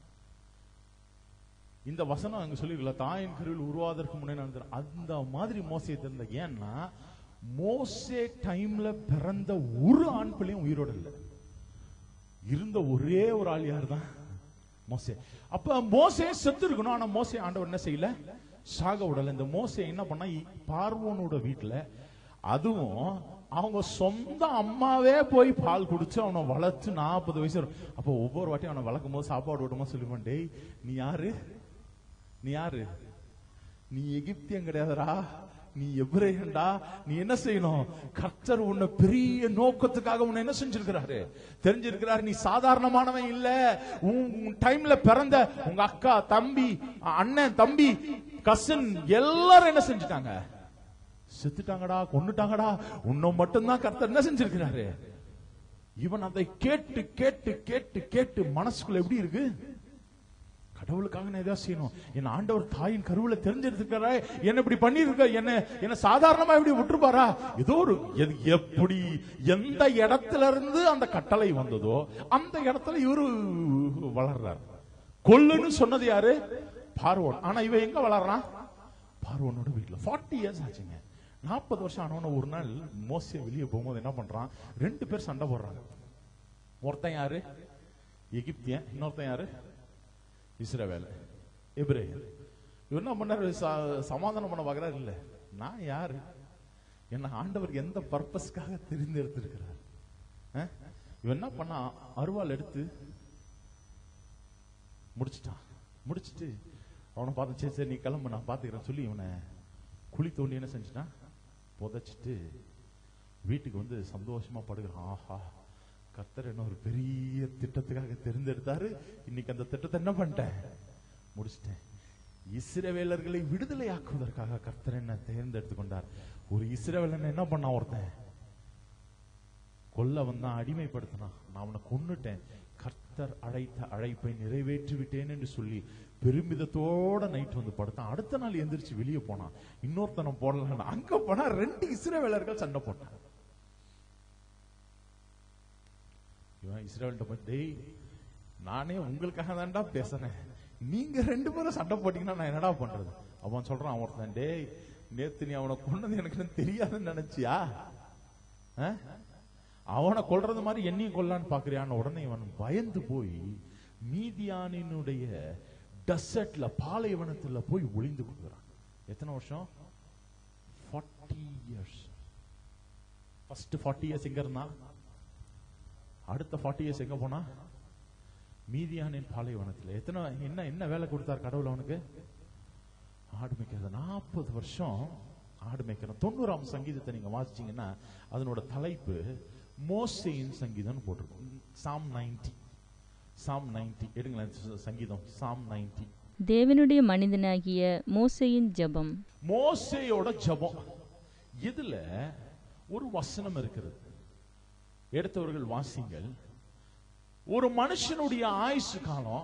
இந்த வசனம் அங்க சொல்லிருக்கல தாயின் கருவில் உருவாதற்கு முன்னே நடந்தது அந்த மாதிரி மோசையை தெரிந்த ஏன்னா மோசே டைம்ல பிறந்த ஒரு ஆண் பிள்ளையும் உயிரோட இல்லை இருந்த ஒரே ஒரு ஆள் யார் தான் மோசே அப்ப மோசே செத்து இருக்கணும் ஆனா மோசே ஆண்டவர் என்ன செய்யல சாக விடல இந்த மோசே என்ன பண்ணா இ- பார்வோனோட வீட்டுல அதுவும் அவங்க சொந்த அம்மாவே போய் பால் குடிச்சு அவனை வளர்த்து நாற்பது வயசு வரும். அப்ப ஒவ்வொரு வாட்டியும் அவனை வளர்க்கும் போது சாப்பாடு விடுமா சொல்லுவான் டேய் நீ யாரு நீ யாரு நீ எகிப்தியன் கிடையாதுடா நீ எபிரேயன்டா நீ என்ன செய்யணும் கர்த்தர் உன்னை பெரிய நோக்கத்துக்காக உன்னை என்ன செஞ்சிருக்கிறாரு தெரிஞ்சிருக்கிறாரு நீ சாதாரணமானவன் இல்ல உன் டைம்ல பிறந்த உங்க அக்கா தம்பி அண்ணன் தம்பி கசின் எல்லாரும் என்ன செஞ்சுட்டாங்க செத்துட்டாங்கடா கொன்னுட்டாங்கடா உன்னை மட்டும்தான் கர்த்தர் என்ன செஞ்சிருக்கிறாரு இவன் அதை கேட்டு கேட்டு கேட்டு கேட்டு மனசுக்குள்ள எப்படி இருக்கு கடவுளுக்காக நான் ஏதாவது செய்யணும் என் ஆண்டவர் தாயின் கருவுல தெரிஞ்சிருக்கிறாரே என்ன இப்படி பண்ணிருக்க என்ன என்ன சாதாரணமா இப்படி விட்டுருப்பாரா ஏதோ ஒரு எது- எப்படி எந்த இடத்துல இருந்து அந்த கட்டளை வந்ததோ அந்த இடத்துல இவரு வளர்றார் கொல்லுன்னு சொன்னது யாரு பார்வோன் ஆனா இவன் எங்க வளர்றான் பார்வோனோட வீட்டுல 40 இயர்ஸ் ஆச்சுங்க நாற்பது வருஷம் ஆனவன ஒரு நாள் மோசே வெளியே போகும்போது என்ன பண்றான் ரெண்டு பேர் சண்டை போடுறாங்க ஒருத்தன் யாரு எகிப்தியன் இன்னொருத்தன் யாரு இஸ்ரவேல் எபிரேயர் இவர் என்ன பண்ணாரு ச- சமாதானம் பண்ண பார்க்கறாரு இல்ல நான் யாரு என்ன ஆண்டவர் எந்த பர்பஸ்க்காக தெரிந்தெடுத்திருக்கிறார் அஹ்? இவன் என்ன பண்ணா அருவாள் எடுத்து முடிச்சிட்டான் முடிச்சிட்டு அவனை பார்த்து சரி சரி நீ கிளம்பு நான் பாத்துக்கிறேன் சொல்லி இவனை குழி தோண்டி என்ன செஞ்சுட்டான் புதைச்சிட்டு வீட்டுக்கு வந்து சந்தோஷமா படுகிறான் ஆஹா கர்த்தர் என்ன ஒரு பெரிய திட்டத்துக்காக தெரிந்தெடுத்தாரு இன்னைக்கு அந்த திட்டத்தை என்ன பண்ணிட்டேன் முடிச்சிட்டேன் இஸ்ரவேலர்களை விடுதலையாக்குவதற்காக கர்த்தர் என்ன தேர்ந்தெடுத்து கொண்டார் ஒரு இஸ்ரவேலன் என்ன பண்ணான் ஒருத்தன் கொல்ல வந்தான் அடிமைப்படுத்தினான் நான் அவனை கொன்னுட்டேன் கர்த்தர் அழைத்த அழைப்பை நிறைவேற்றி விட்டேன் என்று சொல்லி பெருமிதத்தோட நைட் வந்து படுத்தான் அடுத்த நாள் எந்திரிச்சு வெளியே போனான் இன்னொருத்தனை போடலாம் அங்க போனா ரெண்டு இஸ்ரவேலர்கள் சண்டை போட்டான் இவன் இஸ்ரேல்கிட்ட போய் டேய் நானே உங்களுக்காக தான்டா பேசுறேன் நீங்க ரெண்டு பேரும் சண்டை போட்டீங்கன்னா நான் என்னடா பண்றது அவன் சொல்றான் ஒருத்தன் டேய் நேத்து நீ அவனை கொண்டது எனக்கு இன்னும் தெரியாதுன்னு நினைச்சியா ஆ? அவனை கொல்றது மாதிரி என்னையும் கொல்லான்னு பாக்குறியான்னு உடனே இவன் பயந்து போய் மீதியானினுடைய டெசர்ட்ல பாலைவனத்துல போய் ஒளிந்து கொடுக்குறான் எத்தனை வருஷம் forty years first forty years எங்க இருந்தான் அடுத்த ஃபார்ட்டி இயர்ஸ் எங்க போனா மீதியானின் பாலைவனத்துல எத்தனை என்ன என்ன வேலை கொடுத்தார் கடவுள் அவனுக்கு ஆடு மேய்க்கிறது நாற்பது வருஷம் ஆடு மேய்க்கிறோம் தொண்ணூறாம் சங்கீதத்தை நீங்க வாசிச்சீங்கன்னா அதனோட தலைப்பு மோசையின் சங்கீதம்னு போட்டிருக்கும் சாம் நைன்டி சாம் நைன்டி எடுங்களேன் ச- சங்கீதம் சாம் நைன்டி தேவனுடைய மனிதனாகிய மோசையின் ஜெபம் மோசையோட ஜெபம் இதுல ஒரு வசனம் இருக்கிறது எடுத்தவர்கள் வாசிங்கள் ஒரு மனுஷனுடைய ஆயுசு காலம்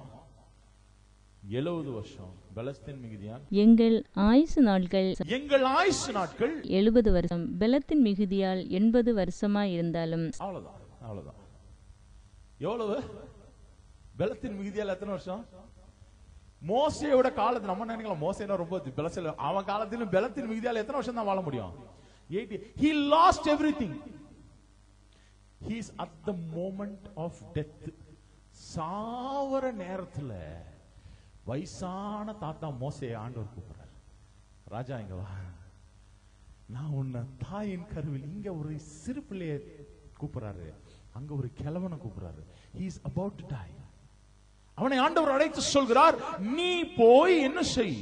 எழுபது வருஷம் பலஸ்தீன் மிகுதியால் எங்கள் ஆயுசு நாட்கள் எங்கள் ஆயுசு நாட்கள் எழுபது வருஷம் பெலத்தின் மிகுதியால் எண்பது வருஷமாய் இருந்தாலும் அவ்வளவுதான் அவ்வளவுதான் எவ்வளவு பலத்தின் மிகுதியால் எத்தனை வருஷம் மோசையோட காலத்து நம்ம நினைக்கலாம் மோசைனா ரொம்ப பலசல அவன் காலத்திலும் பலத்தின் மிகுதியால் எத்தனை வருஷம் தான் வாழ முடியும் eighty he lost everything he is at the moment of death சாவர நேரத்துல வயசான தாத்தா மோசையை ஆண்டவர் கூப்பிடுறாரு ராஜா இங்க வா நான் உன்னை தாயின் கருவில் இங்க ஒரு சிறு பிள்ளைய கூப்பிடுறாரு அங்க ஒரு கிழவனை கூப்பிடுறாரு he is about to die அவனை ஆண்டவர் அழைத்து சொல்கிறார் நீ போய் என்ன செய்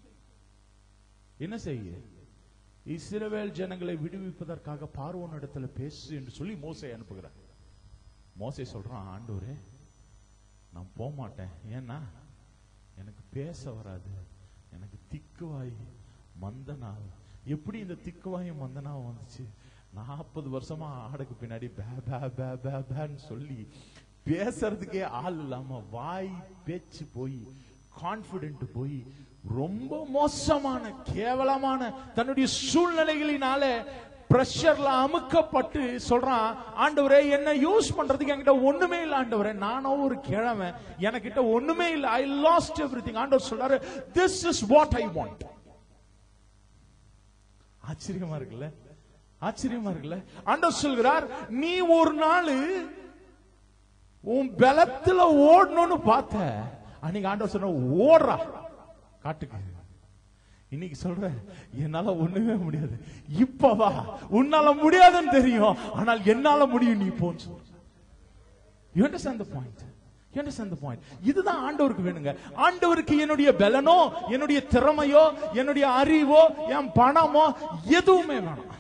என்ன செய்ய இஸ்ரவேல் ஜனங்களை விடுவிப்பதற்காக பார்வோன் இடத்துல பேசு என்று சொல்லி மோசை அனுப்புகிறார் மோசை சொல்றான் ஆண்டவரே நான் போக மாட்டேன் ஏன்னா எனக்கு பேச வராது எனக்கு திக்குவாய் மந்தனாவு எப்படி இந்த திக்குவாயும் மந்தனாவும் வந்துச்சு நாற்பது வருஷமா ஆடுக்கு பின்னாடி பே பே பே பே பேன்னு சொல்லி பேசுறதுக்கே ஆள் இல்லாம வாய் பேச்சு போய் கான்பிடென்ட் போய் ரொம்ப மோசமான கேவலமான தன்னுடைய சூழ்நிலைகளினால பிரஷர்ல அமுக்கப்பட்டு சொல்றான் ஆண்டவரே என்ன யூஸ் பண்றதுக்கு என்கிட்ட ஒண்ணுமே இல்ல ஆண்டவரே நானோ ஒரு கிழமை எனக்கிட்ட ஒண்ணுமே இல்ல ஐ லாஸ்ட் எவ்ரி ஆண்டவர் சொல்றாரு this is what I want ஆச்சரியமா இருக்குல்ல ஆச்சரியமா இருக்குல்ல ஆண்டவர் சொல்கிறார் நீ ஒரு நாள் உன் பலத்துல ஓடணும்னு பார்த்த அன்னைக்கு ஆண்டவர் சொன்ன ஓடுறா காட்டுக்கு இன்னைக்கு சொல்ற என்னால ஒண்ணுமே முடியாது இப்ப வா உன்னால முடியாதுன்னு தெரியும் ஆனால் என்னால முடியும் நீ போன்னு சொல்ற you understand the point you understand the point இதுதான் ஆண்டவருக்கு வேணுங்க ஆண்டவருக்கு என்னுடைய பலனோ என்னுடைய திறமையோ என்னுடைய அறிவோ என் பணமோ எதுவுமே வேணாம்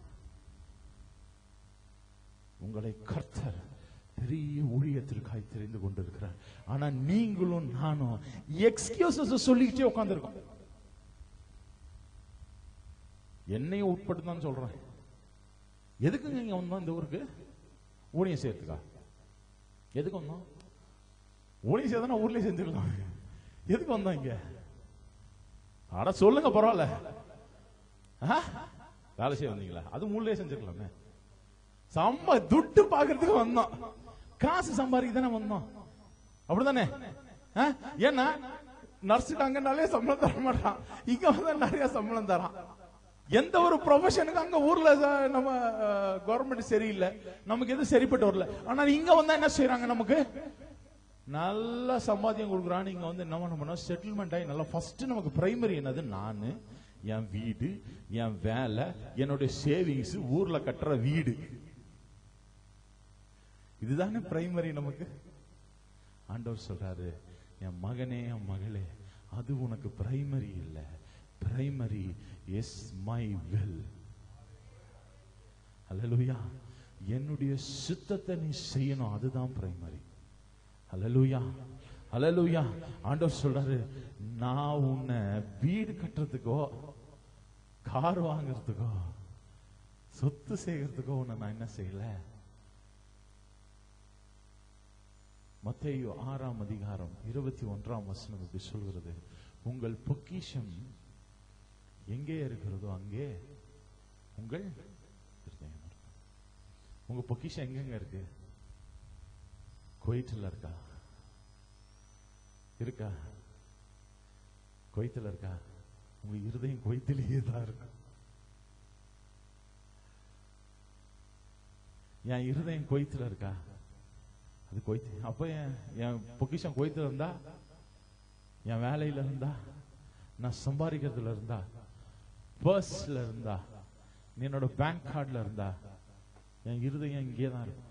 உங்களை கர்த்தர் பெரிய ஊழியத்திற்காய் தெரிந்து கொண்டிருக்கிறார் ஆனா நீங்களும் நானும் எக்ஸ்கியூசஸ் சொல்லிக்கிட்டே உட்கார்ந்துருக்கோம் என்னையும் உட்பட்டு தான் சொல்றேன் எதுக்குங்க இங்க வந்தோம் இந்த ஊருக்கு ஊழியம் செய்யறதுக்கா எதுக்கு வந்தோம் ஊழியம் செய்யறதுனா ஊர்லயே செஞ்சிடலாம் எதுக்கு வந்தோம் இங்க அட சொல்லுங்க பரவாயில்ல ஆ? வேலை செய்ய வந்தீங்களா அது ஊர்லயே செஞ்சிருக்கலாமே சம்ப துட்டு பாக்குறதுக்கு வந்தோம் காசு சம்பாதிக்க தானே வந்தோம் அப்படிதானே ஆ? ஏன்னா நர்ஸுக்கு அங்கனாலே சம்பளம் தர மாட்டான் இங்க வந்து நிறைய சம்பளம் தரான் எந்த ஒரு ப்ரொஃபஷனுக்கு அங்க ஊர்ல ச- நம்ம கவர்மெண்ட் சரியில்லை நமக்கு எது சரிப்பட்டு வரல ஆனா இங்க வந்தா என்ன செய்யறாங்க நமக்கு நல்ல சம்பாத்தியம் கொடுக்குறான்னு இங்க வந்து என்ன பண்ண செட்டில்மெண்ட் ஆகி நல்லா ஃபர்ஸ்ட் நமக்கு பிரைமரி என்னது நானு என் வீடு என் வேலை என்னுடைய சேவிங்ஸ் ஊர்ல கட்டுற வீடு இதுதானே பிரைமரி நமக்கு ஆண்டவர் சொல்றாரு என் மகனே என் மகளே அது உனக்கு பிரைமரி இல்ல பிரைமரி இஸ் மை வில் அல்லேலூயா என்னுடைய சித்தத்தை நீ செய்யணும் அதுதான் பிரைமரி அல்லேலூயா அல்லேலூயா ஆண்டவர் சொல்றாரு நான் உன்னை வீடு கட்டுறதுக்கோ கார் வாங்குறதுக்கோ சொத்து செய்யறதுக்கோ உன்னை நான் என்ன செய்யல மத்தேயு ஆறாம் அதிகாரம் இருபத்தி ஒன்றாம் வசனம் இப்படி சொல்கிறது உங்கள் பொக்கிஷம் எங்கே இருக்கிறதோ அங்கே உங்கள் இருதயம் இருக்கும். உங்க பொக்கிஷம் எங்கெங்க இருக்கு குவைட்ல இருக்கா இருக்கா குவைத்தில் இருக்கா உங்க இருதயம் குவைத்திலேயே தான் இருக்கும் என் இருதயம் குவைத்தில் இருக்கா அது குவைத்து அப்ப என் என் பொக்கிஷம் குவைத்தில் இருந்தா என் வேலையில இருந்தா நான் சம்பாதிக்கிறதுல இருந்தா பர்ஸ்ல இருந்தா என்னோட பேங்க் கார்டுல இருந்தா என் இருதயம் இங்கே தான் இருக்கும்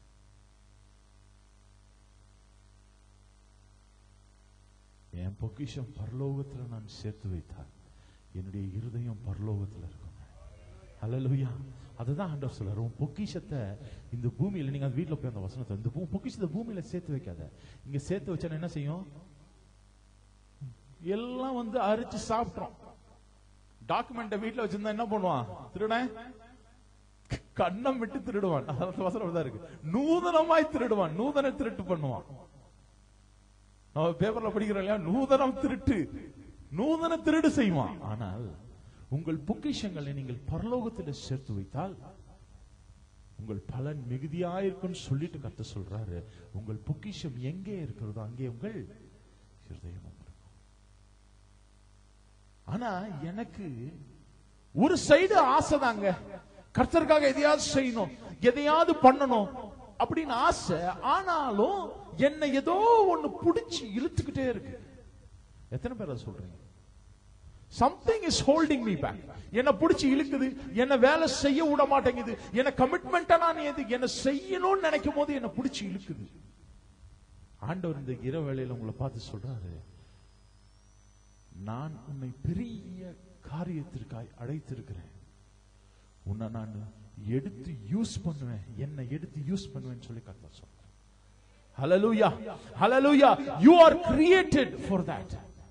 என் பொக்கிஷம் பரலோகத்துல நான் சேர்த்து வைத்தால் என்னுடைய இருதயம் பரலோகத்துல இருக்கும் அல்லேலூயா அதுதான் ஆண்டவர் சொல்றாரு உன் பொக்கிஷத்தை இந்த பூமியில நீங்க அந்த வீட்ல போய் அந்த வசனத்தை இந்த பூ- பொக்கிஷத்தை பூமியில சேர்த்து வைக்காத இங்க சேர்த்து வச்சா என்ன செய்யும் எல்லாம் வந்து அரிச்சு சாப்பிட்டோம் டாக்குமெண்ட்டை வீட்ல வச்சிருந்தா என்ன பண்ணுவான் திருடன் கண்ணம் விட்டு திருடுவான் அந்த வசனம் தான் இருக்கு நூதனமாய் திருடுவான் நூதன திருட்டு பண்ணுவான் நம்ம பேப்பர்ல படிக்கிறோம் இல்லையா நூதனம் திருட்டு நூதன திருடு செய்வான் ஆனால் உங்கள் பொக்கிஷங்களை நீங்கள் பரலோகத்தில் சேர்த்து வைத்தால் உங்கள் பலன் மிகுதியாயிருக்குன்னு சொல்லிட்டு கத்த சொல்றாரு உங்கள் பொக்கிஷம் எங்கே இருக்கிறதோ அங்கே உங்கள் இருதயமும் இருக்கும் ஆனா எனக்கு ஒரு சைடு ஆசைதாங்க கர்த்தருக்காக எதையாவது செய்யணும் எதையாவது பண்ணணும் அப்படின்னு ஆசை ஆனாலும் என்னை ஏதோ ஒண்ணு புடிச்சு இழுத்துக்கிட்டே இருக்கு எத்தனை பேர் அதை சொல்றீங்க something is holding me back என்ன பிடிச்சி இழுக்குது என்ன வேலை செய்ய விட மாட்டேங்குது என்ன கமிட்மெண்டா நான் எது என்ன செய்யணும்னு நினைக்கும் போது என்ன பிடிச்சி இழுக்குது ஆண்டவர் இந்த இரவு வேளையில உங்களை பார்த்து சொல்றாரு நான் உன்னை பெரிய காரியத்திற்காய் அழைத்திருக்கிறேன் உன்னை நான் எடுத்து யூஸ் பண்ணுவேன் என்னை எடுத்து யூஸ் பண்ணுவேன்னு சொல்லி கர்த்தர் சொல்றார் ஹalleluya ஹalleluya you are created for that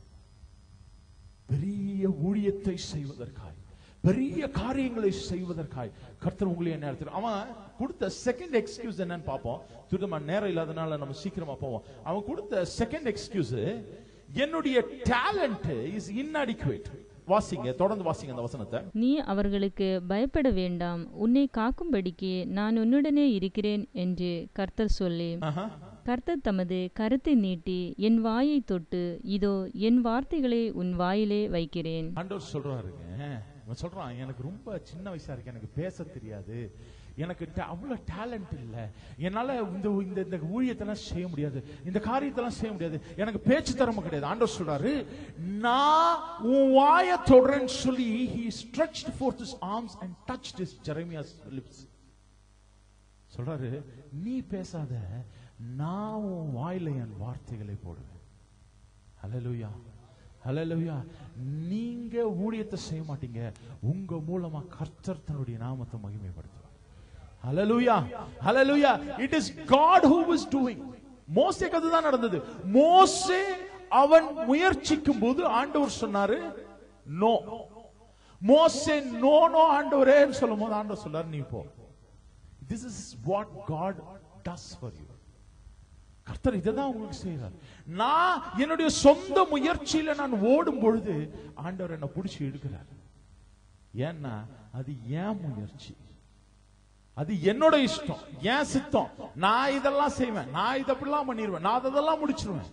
பெரிய ஊழியத்தை செய்வதற்காய் பெரிய காரியங்களை செய்வதற்காய் கர்த்தர் உங்களை என்ன நடத்துறார் அவன் கொடுத்த செகண்ட் எக்ஸ்கியூஸ் என்னன்னு பார்ப்போம் துரிதமா நேரம் இல்லாதனால நம்ம சீக்கிரமா போவோம் அவன் கொடுத்த செகண்ட் எக்ஸ்கியூஸ் என்னுடைய டேலண்ட் இஸ் இன்அடிக்குவேட் வாசிங்க தொடர்ந்து வாசிங்க அந்த வசனத்தை நீ அவர்களுக்கு பயப்பட வேண்டாம் உன்னை காக்கும்படிக்கு நான் உன்னுடனே இருக்கிறேன் என்று கர்த்தர் சொல்லி ஆஹா. கர்த்தர் தமது கருத்தை நீட்டி என் வாயை தொட்டு இதோ என் வார்த்தைகளை உன் வாயிலே வைக்கிறேன் ஆண்டவர் சொல்றாருங்க இவன் சொல்றான் எனக்கு ரொம்ப சின்ன வயசா இருக்கு எனக்கு பேச தெரியாது எனக்கு ta- அவ்வளவு டேலண்ட் இல்ல என்னால இந்த இந்த இந்த ஊழியத்தெல்லாம் செய்ய முடியாது இந்த காரியத்தெல்லாம் செய்ய முடியாது எனக்கு பேச்சு திறமை கிடையாது ஆண்டவர் சொல்றாரு நான் உன் வாயை தொடரேன்னு சொல்லி he stretched forth his arms and touched his Jeremiah's lips சொல்றாரு நீ பேசாத நான் உன் வாயில என் வார்த்தைகளை போடுவேன் ஹalleluya ஹalleluya நீங்க ஊழியத்தை செய்ய மாட்டீங்க உங்க மூலமா கர்த்தர் தன்னுடைய நாமத்தை மகிமைப்படுத்துவார் ஹalleluya ஹalleluya it is god who was doing மோசேக்கு அதுதான் நடந்தது மோசே அவன் முயற்சிக்கும் போது ஆண்டவர் சொன்னாரு நோ மோசே நோ நோ ஆண்டவரேன்னு சொல்லும் போது ஆண்டவர் சொன்னாரு நீ போ this is what god does for you கர்த்தர் இதை தான் உங்களுக்கு செய்கிறார் நான் என்னுடைய சொந்த முயற்சியில நான் ஓடும் பொழுது ஆண்டவர் என்னை பிடிச்சி எடுக்கிறார் ஏன்னா அது ஏன் முயற்சி அது என்னோட இஷ்டம் ஏன் சித்தம் நான் இதெல்லாம் செய்வேன் நான் இதை அப்படிலாம் பண்ணிடுவேன் நான் அதெல்லாம் முடிச்சிருவேன்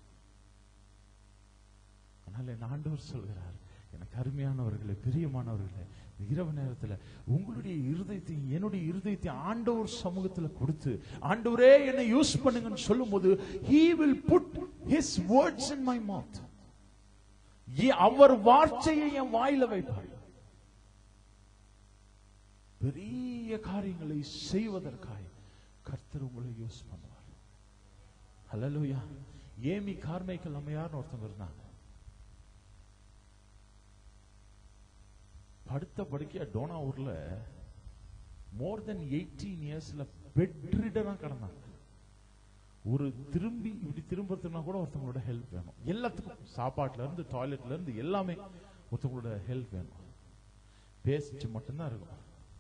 அதனால என் ஆண்டவர் சொல்கிறார் எனக்கு அருமையானவர்களே பிரியமானவர்களே இந்த இரவு நேரத்துல உங்களுடைய இருதயத்தை என்னுடைய இருதயத்தை ஆண்டவர் சமூகத்துல கொடுத்து ஆண்டவரே என்னை யூஸ் பண்ணுங்கன்னு சொல்லும்போது he will put his words in my mouth ஏ- அவர் வார்த்தையை என் வாயில வைப்பார் பெரிய காரியங்களை செய்வதற்காய் கர்த்தர் உங்களை யூஸ் பண்ணுவார் ஹalleluya ஏமி கார்மைக்கல் அம்மையார்னு ஒருத்தவங்க இருந்தாங்க படுத்த படுக்கையா டோனாவூர்ல மோர் தென் எயிட்டீன் இயர்ஸ்ல பெட்ரிடனா கிடந்தாங்க ஒரு திரும்பி இப்படி திரும்புறதுனா கூட ஒருத்தவங்களோட ஹெல்ப் வேணும் எல்லாத்துக்கும் சாப்பாட்டுல இருந்து டாய்லெட்ல இருந்து எல்லாமே ஒருத்தவங்களோட ஹெல்ப் வேணும் பேசிச்சு மட்டும்தான் இருக்கும்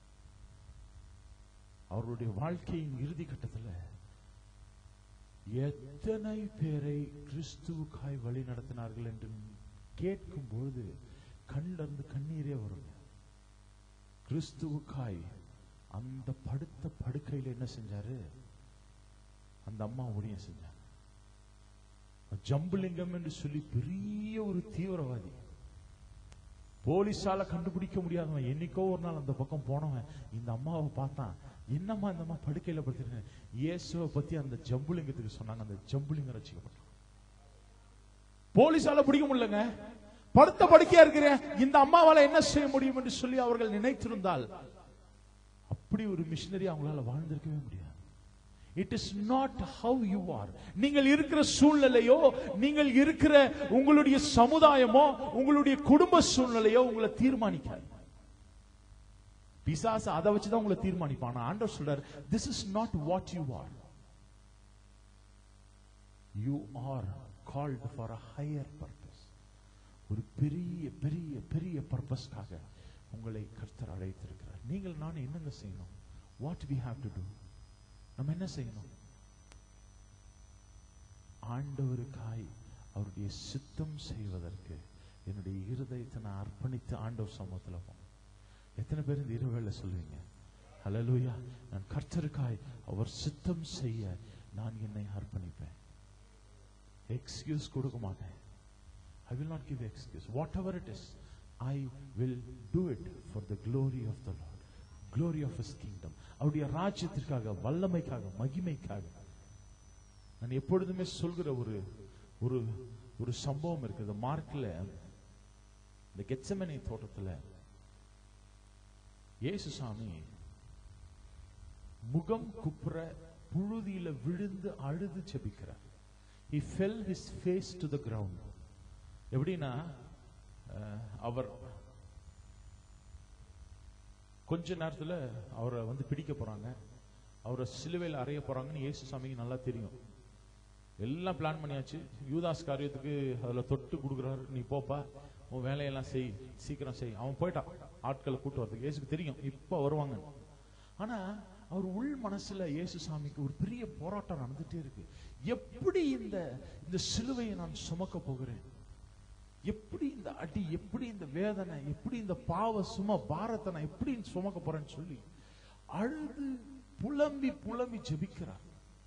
அவருடைய வாழ்க்கையின் இறுதி கட்டத்துல எத்தனை பேரை கிறிஸ்துவுக்காய் வழி நடத்தினார்கள் என்று கேட்கும் பொழுது கண்ணில் இருந்து கண்ணீரே வரும் கிறிஸ்துவுக்காய் அந்த படுத்த படுக்கையில என்ன செஞ்சாரு அந்த அம்மா ஊழியம் செஞ்சாங்க ஜம்புலிங்கம் என்று சொல்லி பெரிய ஒரு தீவிரவாதி போலீஸால கண்டுபிடிக்க முடியாதவன் என்னைக்கோ ஒரு நாள் அந்த பக்கம் போனவன் இந்த அம்மாவை பார்த்தான் என்னம்மா இந்த அம்மா படுக்கையில படுத்திருக்கேன் இயேசுவை பத்தி அந்த ஜம்புலிங்கத்துக்கு சொன்னாங்க அந்த ஜம்புலிங்கம் ரசிக்கப்பட்டான் போலீஸால பிடிக்க முடியலங்க படுத்த படுக்கையா இருக்கிறேன் இந்த அம்மாவால என்ன செய்ய முடியும் என்று சொல்லி அவர்கள் நினைத்திருந்தால் அப்படி ஒரு மிஷினரி அவங்களால வாழ்ந்திருக்கவே முடியாது it is not how you are நீங்கள் இருக்கிற சூழ்நிலையோ நீங்கள் இருக்கிற உங்களுடைய சமுதாயமோ உங்களுடைய குடும்ப சூழ்நிலையோ உங்களை தீர்மானிக்காது பிசாசு அதை வச்சுதான் உங்களை தீர்மானிப்பான் ஆனா ஆண்டவர் சொல்றாரு this is not what you are you are called for a higher purpose ஒரு பெரிய பெரிய பெரிய பர்பஸ்க்காக உங்களை கர்த்தர் அழைத்திருக்கிறார் நீங்கள் நான் என்னங்க செய்யணும் what we have to do நம்ம என்ன செய்யணும் ஆண்டவருக்காய் அவருடைய சித்தம் செய்வதற்கு என்னுடைய இருதயத்தை நான் அர்ப்பணித்து ஆண்டவர் சமூகத்துல போகணும் எத்தனை பேர் இந்த இருவேளை சொல்லுவீங்க ஹalleluya நான் கர்த்தருக்காய் அவர் சித்தம் செய்ய நான் என்னை அர்ப்பணிப்பேன் எக்ஸ்கியூஸ் கொடுக்க மாட்டேன் I will not give excuse. Whatever it is, I will do it for the glory of the Lord. Glory of His kingdom. அவருடைய ராஜ்யத்திற்காக வல்லமைக்காக மகிமைக்காக நான் எப்பொழுதுமே சொல்கிற ஒரு ஒரு ஒரு சம்பவம் இருக்குது மார்க்ல இந்த கெச்சமனை தோட்டத்துல இயேசு சாமி முகம் குப்புற புழுதியில விழுந்து அழுது ஜெபிக்கிறார் he fell his face to the ground எப்படின்னா அஹ், அவர் கொஞ்ச நேரத்துல அவரை வந்து பிடிக்க போறாங்க அவரை சிலுவையில் அறைய போறாங்கன்னு இயேசு சாமிக்கு நல்லா தெரியும் எல்லாம் பிளான் பண்ணியாச்சு யூதாஸ் காரியத்துக்கு அதுல தொட்டு கொடுக்குறாரு நீ போப்பா உன் வேலையெல்லாம் செய் சீக்கிரம் செய் அவன் போயிட்டான் ஆட்களை கூட்டு வரதுக்கு இயேசுக்கு தெரியும் இப்ப வருவாங்க ஆனா அவர் உள் மனசுல இயேசு சாமிக்கு ஒரு பெரிய போராட்டம் நடந்துட்டே இருக்கு எப்படி இந்த இந்த சிலுவையை நான் சுமக்க போகிறேன் எப்படி இந்த அடி எப்படி இந்த வேதனை எப்படி இந்த பாவ சும பாரத்தை நான் எப்படி சுமக்க போறேன்னு சொல்லி அழுது புலம்பி புலம்பி ஜெபிக்கிறார்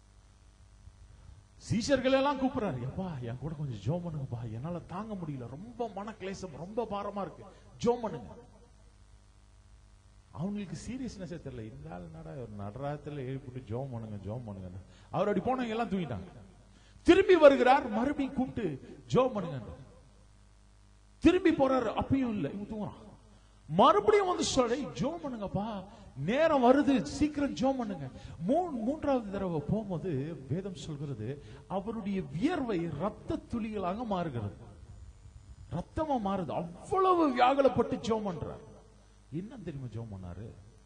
சீஷர்கள் எல்லாம் கூப்பிடுறாரு எப்பா என் கூட கொஞ்சம் ஜோம் பண்ணுங்கப்பா என்னால தாங்க முடியல ரொம்ப மன கிளேசம் ரொம்ப பாரமா இருக்கு ஜோம் பண்ணுங்க அவங்களுக்கு சீரியஸ்னஸே தெரியல இந்த ஆள் நடா ஒரு நடராத்துல எழுப்பிட்டு ஜோம் பண்ணுங்க ஜோம் பண்ணுங்க அவர் அப்படி போனவங்க எல்லாம் தூங்கிட்டாங்க திரும்பி வருகிறார் மறுபடியும் கூப்பிட்டு ஜோம் பண்ணுங்க திரும்பி போறாரு அப்பயும் இல்ல இவங்க தூங்குறான் மறுபடியும் வந்து சொல்றேன் ஜோம் பண்ணுங்கப்பா நேரம் வருது சீக்கிரம் ஜோம் பண்ணுங்க மூணு மூன்றாவது தடவை போகும்போது வேதம் சொல்கிறது அவருடைய வியர்வை ரத்த துளிகளாக மாறுகிறது ரத்தமா மாறுது அவ்வளவு வியாகுலப்பட்டு ஜோம் பண்றார் என்ன தெரியுமா ஜோம் பண்ணாரு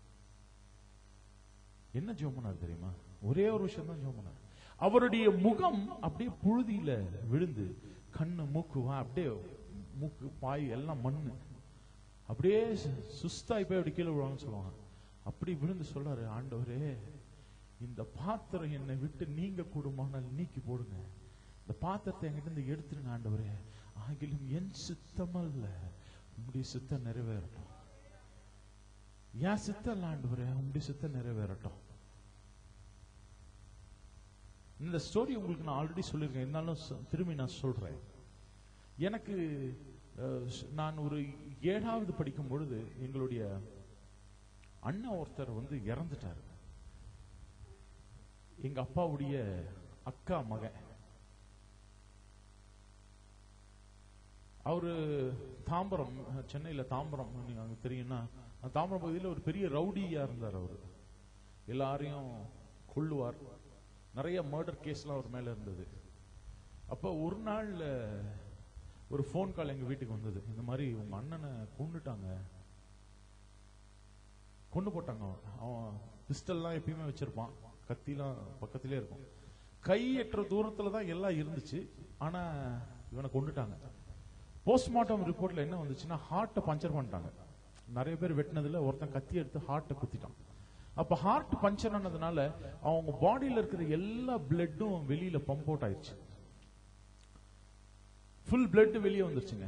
என்ன ஜோம் பண்ணாரு தெரியுமா ஒரே ஒரு விஷயம் தான் ஜோம் பண்ணாரு அவருடைய முகம் அப்படியே புழுதியில விழுந்து கண்ணு மூக்கு வா அப்படியே மூக்கு பாய் எல்லாம் மண்ணு அப்படியே சு- சுஸ்தாய் போய் அப்படி கீழே விழுவாங்கன்னு சொல்லுவாங்க அப்படி விழுந்து சொல்றாரு ஆண்டவரே இந்த பாத்திரம் என்னை விட்டு நீங்க கூடுமானால் நீக்கி போடுங்க இந்த பாத்திரத்தை என்கிட்ட இருந்து எடுத்துருங்க ஆண்டவரே ஆகிலும் என் சித்தமல்ல உம்முடைய சித்தம் நிறைவேறட்டும் என் சித்தம் இல்ல ஆண்டவரே உம்முடைய சித்தம் நிறைவேறட்டும் இந்த ஸ்டோரி உங்களுக்கு நான் ஆல்ரெடி சொல்லியிருக்கேன் இருந்தாலும் சொ- திரும்பி நான் சொல்றேன் எனக்கு அஹ், ஸ்- நான் ஒரு ஏழாவது படிக்கும் பொழுது எங்களுடைய அண்ணா ஒருத்தர் வந்து இறந்துட்டாரு எங்க அப்பாவுடைய அக்கா மகன் அவரு தாம்பரம் அஹ், சென்னையில தாம்பரம் நீங்க அங்க தெரியும்னா அந்த தாம்பரம் பகுதியில் ஒரு பெரிய ரவுடியா இருந்தார் அவரு எல்லாரையும் கொள்ளுவார் நிறைய மர்டர் கேஸ்லாம் அவர் மேல இருந்தது அப்போ ஒரு நாள் அஹ், ஒரு ஃபோன் கால் எங்க வீட்டுக்கு வந்தது இந்த மாதிரி உங்க அண்ணனை கொன்னுட்டாங்க கொண்டு போட்டாங்க அவன். அவன் பிஸ்டல்லாம் எப்பயுமே வச்சிருப்பான் கத்திலாம் பக்கத்திலே இருக்கும் கை எட்டுற தூரத்துல தான் எல்லாம் இருந்துச்சு ஆனா இவனை கொண்டுட்டாங்க போஸ்ட்மார்ட்டம் ரிப்போர்ட்ல என்ன வந்துச்சுன்னா ஹார்ட்டை பஞ்சர் பண்ணிட்டாங்க நிறைய பேர் வெட்டினதுல ஒருத்தன் கத்தி எடுத்து ஹார்ட்டை குத்திட்டான் அப்ப ஹார்ட் பஞ்சர் ஆனதுனால அவங்க பாடியில இருக்கிற எல்லா பிளட்டும் வெளியில பம்ப் அவுட் ஆயிடுச்சு ஃபுல் பிளட் வெளியே வந்துருச்சுங்க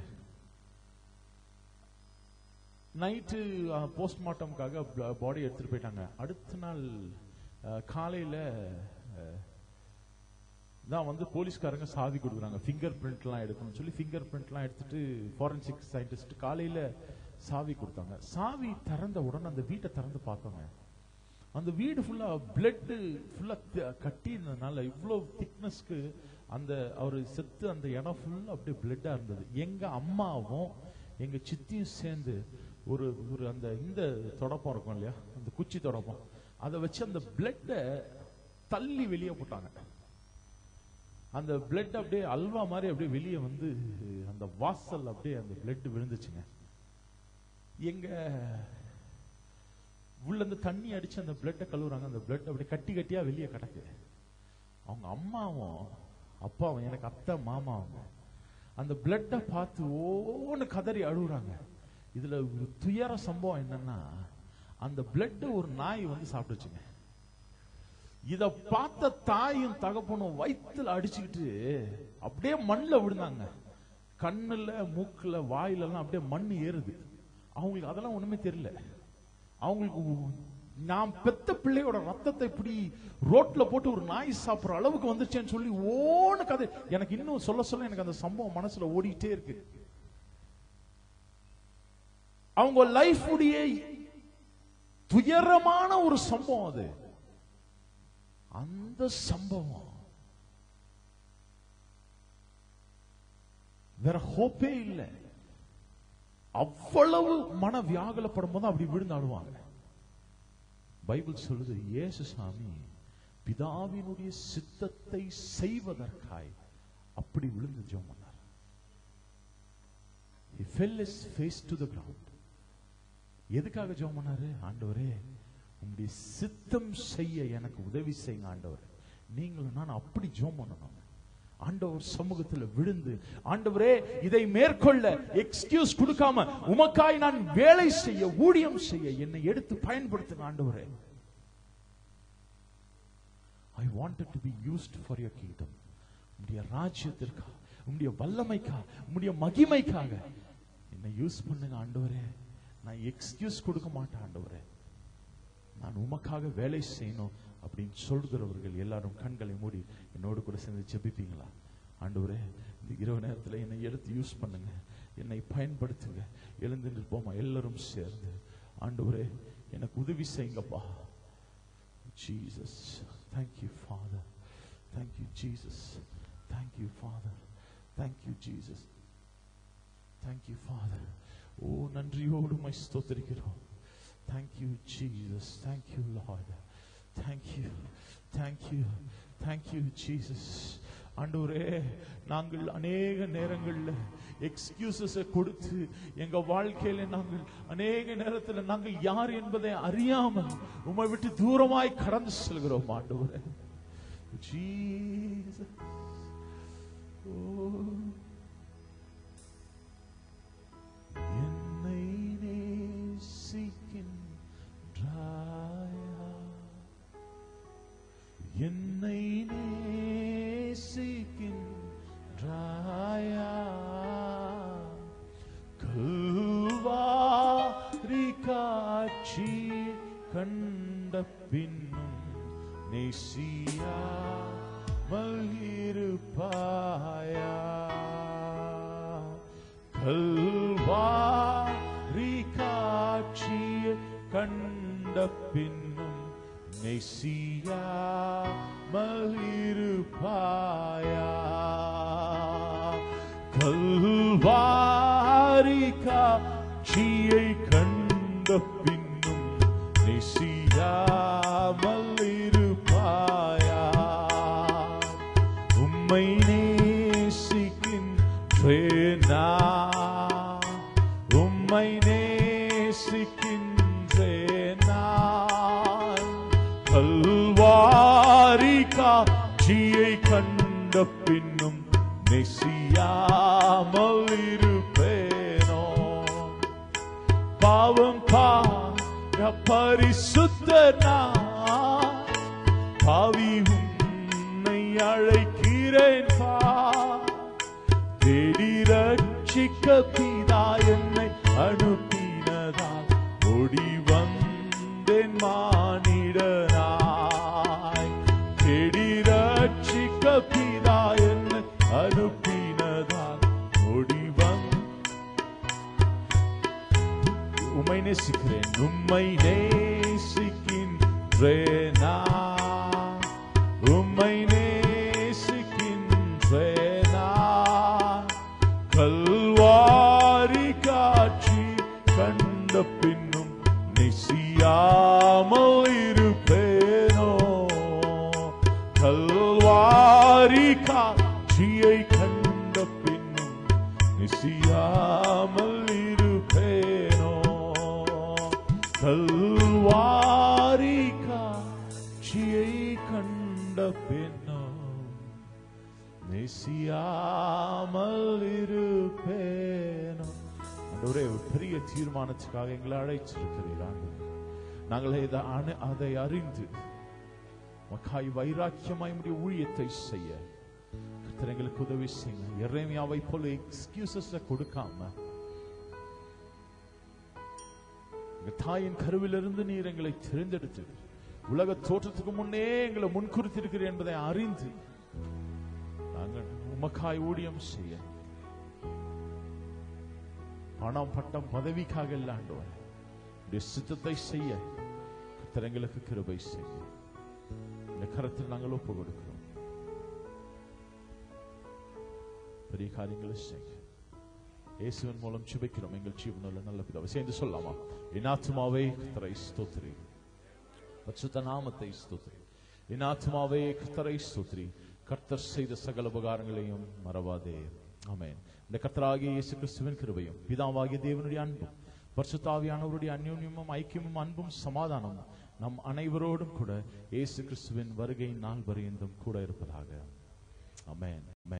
நைட்டு போஸ்ட்மார்ட்டம்காக பாடி எடுத்துட்டு போயிட்டாங்க அடுத்த நாள் அஹ், காலையில அஹ், தான் வந்து போலீஸ்காரங்க சாவி கொடுக்குறாங்க ஃபிங்கர் பிரிண்ட்லாம் எடுக்கணும்னு சொல்லி ஃபிங்கர் பிரிண்ட்லாம் எடுத்துட்டு ஃபாரன்சிக் சயின்டிஸ்ட் காலையில சாவி கொடுத்தாங்க சாவி திறந்த உடனே அந்த வீட்டை திறந்து பார்த்தோங்க அந்த வீடு ஃபுல்லா பிளட் ஃபுல்லா கட்டி இருந்ததுனால இவ்வளோ திக்னஸ்க்கு அந்த அவர் செத்து அந்த இடம் ஃபுல்லா அப்படியே பிளட்டா இருந்தது எங்க அம்மாவும் எங்க சித்தியும் சேர்ந்து ஒரு ஒரு அந்த இந்த தொடப்பம் இருக்கும் இல்லையா அந்த குச்சி தொடப்பம் அதை வச்சு அந்த பிளட்டை தள்ளி வெளியே போட்டாங்க அந்த பிளட் அப்படியே அல்வா மாதிரி அப்படியே வெளியே வந்து அந்த வாசல் அப்படியே அந்த பிளட் விழுந்துச்சுங்க எங்க உள்ள இருந்து தண்ணி அடிச்சு அந்த பிளட்டை கழுவுறாங்க அந்த பிளட் அப்படியே கட்டி கட்டியா வெளியே கிடக்கு அவங்க அம்மாவும் அப்பாவும் எனக்கு அத்தை மாமாவும் அந்த பிளட்டை பார்த்து ஓன்னு கதறி அழுகுறாங்க இதுல ஒரு துயர சம்பவம் என்னன்னா அந்த பிளட் ஒரு நாய் வந்து சாப்பிட்டுச்சுங்க இத பார்த்த தாயும் தகப்பனும் வயித்துல அடிச்சுக்கிட்டு அப்படியே மண்ணுல விழுந்தாங்க கண்ணுல மூக்குல வாயில எல்லாம் அப்படியே மண் ஏறுது அவங்களுக்கு அதெல்லாம் ஒண்ணுமே தெரியல அவங்களுக்கு நான் பெத்த பிள்ளையோட ரத்தத்தை இப்படி ரோட்ல போட்டு ஒரு நாய் சாப்பிடுற அளவுக்கு வந்துச்சேன்னு சொல்லி ஓன கதை எனக்கு இன்னும் சொல்ல சொல்ல எனக்கு அந்த சம்பவம் மனசுல ஓடிட்டே இருக்கு அவங்க லைஃப் உடைய துயரமான ஒரு சம்பவம் அது அந்த சம்பவம் வேற ஹோப்பே இல்லை அவ்வளவு மன வியாகுலப்படும் போது அப்படி விழுந்து அழுவாங்க பைபிள் சொல்லுது இயேசு சாமி பிதாவினுடைய சித்தத்தை செய்வதற்காய் அப்படி விழுந்து ஜெபம் பண்ணார் He fell his face to the ground. எதுக்காக ஜெபம் பண்ணாரு ஆண்டவரே உங்களுடைய சித்தம் செய்ய எனக்கு உதவி செய்யுங்க ஆண்டவரே நீங்களும் நான் அப்படி ஜெபம் பண்ணணும் ஆண்டவர் சமூகத்தில் விழுந்து ஆண்டவரே இதை மேற்கொள்ள எக்ஸ்கியூஸ் கொடுக்காம உமக்காய் நான் வேலை செய்ய ஊழியம் செய்ய என்னை எடுத்து பயன்படுத்துங்க ஆண்டவரே I wanted to be used for your kingdom உம்முடைய ராஜ்யத்திற்காக உம்முடைய வல்லமைக்காக உம்முடைய மகிமைக்காக என்னை யூஸ் பண்ணுங்க ஆண்டவரே நான் எக்ஸ்கியூஸ் கொடுக்க மாட்டேன் ஆண்டவரே நான் உமக்காக வேலை செய்யணும் அப்படின்னு சொல்கிறவர்கள் எல்லாரும் கண்களை மூடி என்னோடு கூட சேர்ந்து ஜெபிப்பீங்களா ஆண்டவரே இந்த இரவு நேரத்தில் என்னை எடுத்து யூஸ் பண்ணுங்க என்னை பயன்படுத்துங்க எழுந்து நிற்போமா எல்லாரும் சேர்ந்து ஆண்டவரே எனக்கு உதவி செய்யுங்கப்பா Jesus thank you Father thank you Jesus thank you Father thank you Jesus thank you Father oh நன்றியோடு மை ஸ்தோத்திரிக்கிறோம் thank you Jesus thank you Lord thank you thank you thank you Jesus ஆண்டவரே நாங்கள் அநேக நேரங்கள்ல எக்ஸ்கியூசஸ் கொடுத்து எங்க வாழ்க்கையில நாங்கள் அநேக நேரத்துல நாங்கள் யார் என்பதை அறியாமல் உம்மை விட்டு தூரமாய் கடந்து செல்கிறோம் ஆண்டவரே ஜீசஸ் ஓ என்னை நேசிக்கின்றாயா என்னை நேசிக்கின்றாயா கல்வாரி காட்சி கண்ட பின்னும் நேசியா மல்கிருப்பாயா கல்வாரி காட்சியை கண்ட பின்னும் நெசியா மலிருப்பாயா கல்வாரி காட்சியை கண்ட பின்னும் நெசியாமல் இருப்பாயா உம்மை நேசிக்கின்றேனா உம்மை நேசிக்கின்றேனா கல்வாரி காட்சியை கண்ட பின்னும் நெசியாமல் இருப்பேனோ பாவம் பார பரிசுத்தனா பாவி உன்னை அழைக்கிறேன் பா தேடி ரட்சிக்க பிதா என்னை அனுப்பினதால் ஓடி வந்தேன் மானிடனாய் தேடி ரட்சிக்க பிதா நேசிக்கிறேன் உம்மை நேசிக்கின்றேனா உம்மை நேசிக்கின்றேனா கல்வாரி காட்சி கண்ட பின்னும் நெசியாமல் இருப்பேனோ கல்வாரி காட்சியை கண்ட பின்னும் நிசியாமல் இருப்பேனோ கல்வாரி காட்சியை கண்ட பின்னும் நிசியாமல் இருப்பேனோ ஆண்டவரே ஒரு பெரிய தீர்மானத்துக்காக எங்களை அழைச்சிருக்கிறீர் ஆண்டவரே. நாங்கள் இதை அணு- அதை அறிந்து மக்காய் வைராக்கியமாய் உடைய ஊழியத்தை செய்ய கர்த்தர் எங்களுக்கு உதவி செய்யுங்க எரேமியாவை போல எக்ஸ்கியூசஸ் கொடுக்காம எங்க தாயின் கருவிலிருந்து நீர் எங்களை தெரிந்தெடுத்து உலக தோற்றத்துக்கு முன்னே எங்களை முன்குறித்திருக்கிறீர் என்பதை அறிந்து நாங்கள் உமக்காய் ஊழியம் செய்ய பணம் பட்டம் பதவிக்காக இல்லாண்டவர் உடைய சித்தத்தை செய்ய கர்த்தர் எங்களுக்கு கிருபை செய்ய இந்த கரத்தில் நாங்கள் ஒப்பு கொடுக்கிறோம் பெரிய காரியங்களை செய்ய இயேசுவின் மூலம் சுபிக்கிறோம் எங்கள் ஜீவனுள்ள நல்ல பிதாவை சேர்ந்து சொல்லாமா என் ஆத்துமாவே கர்த்தரை ஸ்தோத்திரி பரிசுத்த நாமத்தை ஸ்தோத்திரி என் ஆத்துமாவே கர்த்தரை ஸ்தோத்திரி கர்த்தர் செய்த சகல உபகாரங்களையும் மறவாதே ஆமென் இந்த கர்த்தராகிய இயேசு கிறிஸ்துவின் கிருபையும் பிதாவாகிய தேவனுடைய அன்பும் பரிசுத்தாவியானவருடைய அந்யோன்யமும் ஐக்கியமும் அன்பும் சமாதானமும் நம் அனைவரோடும் கூட இயேசு கிறிஸ்துவின் வருகை நாள் வரையந்தும் கூட இருப்பதாக ஆமென் ஆமென்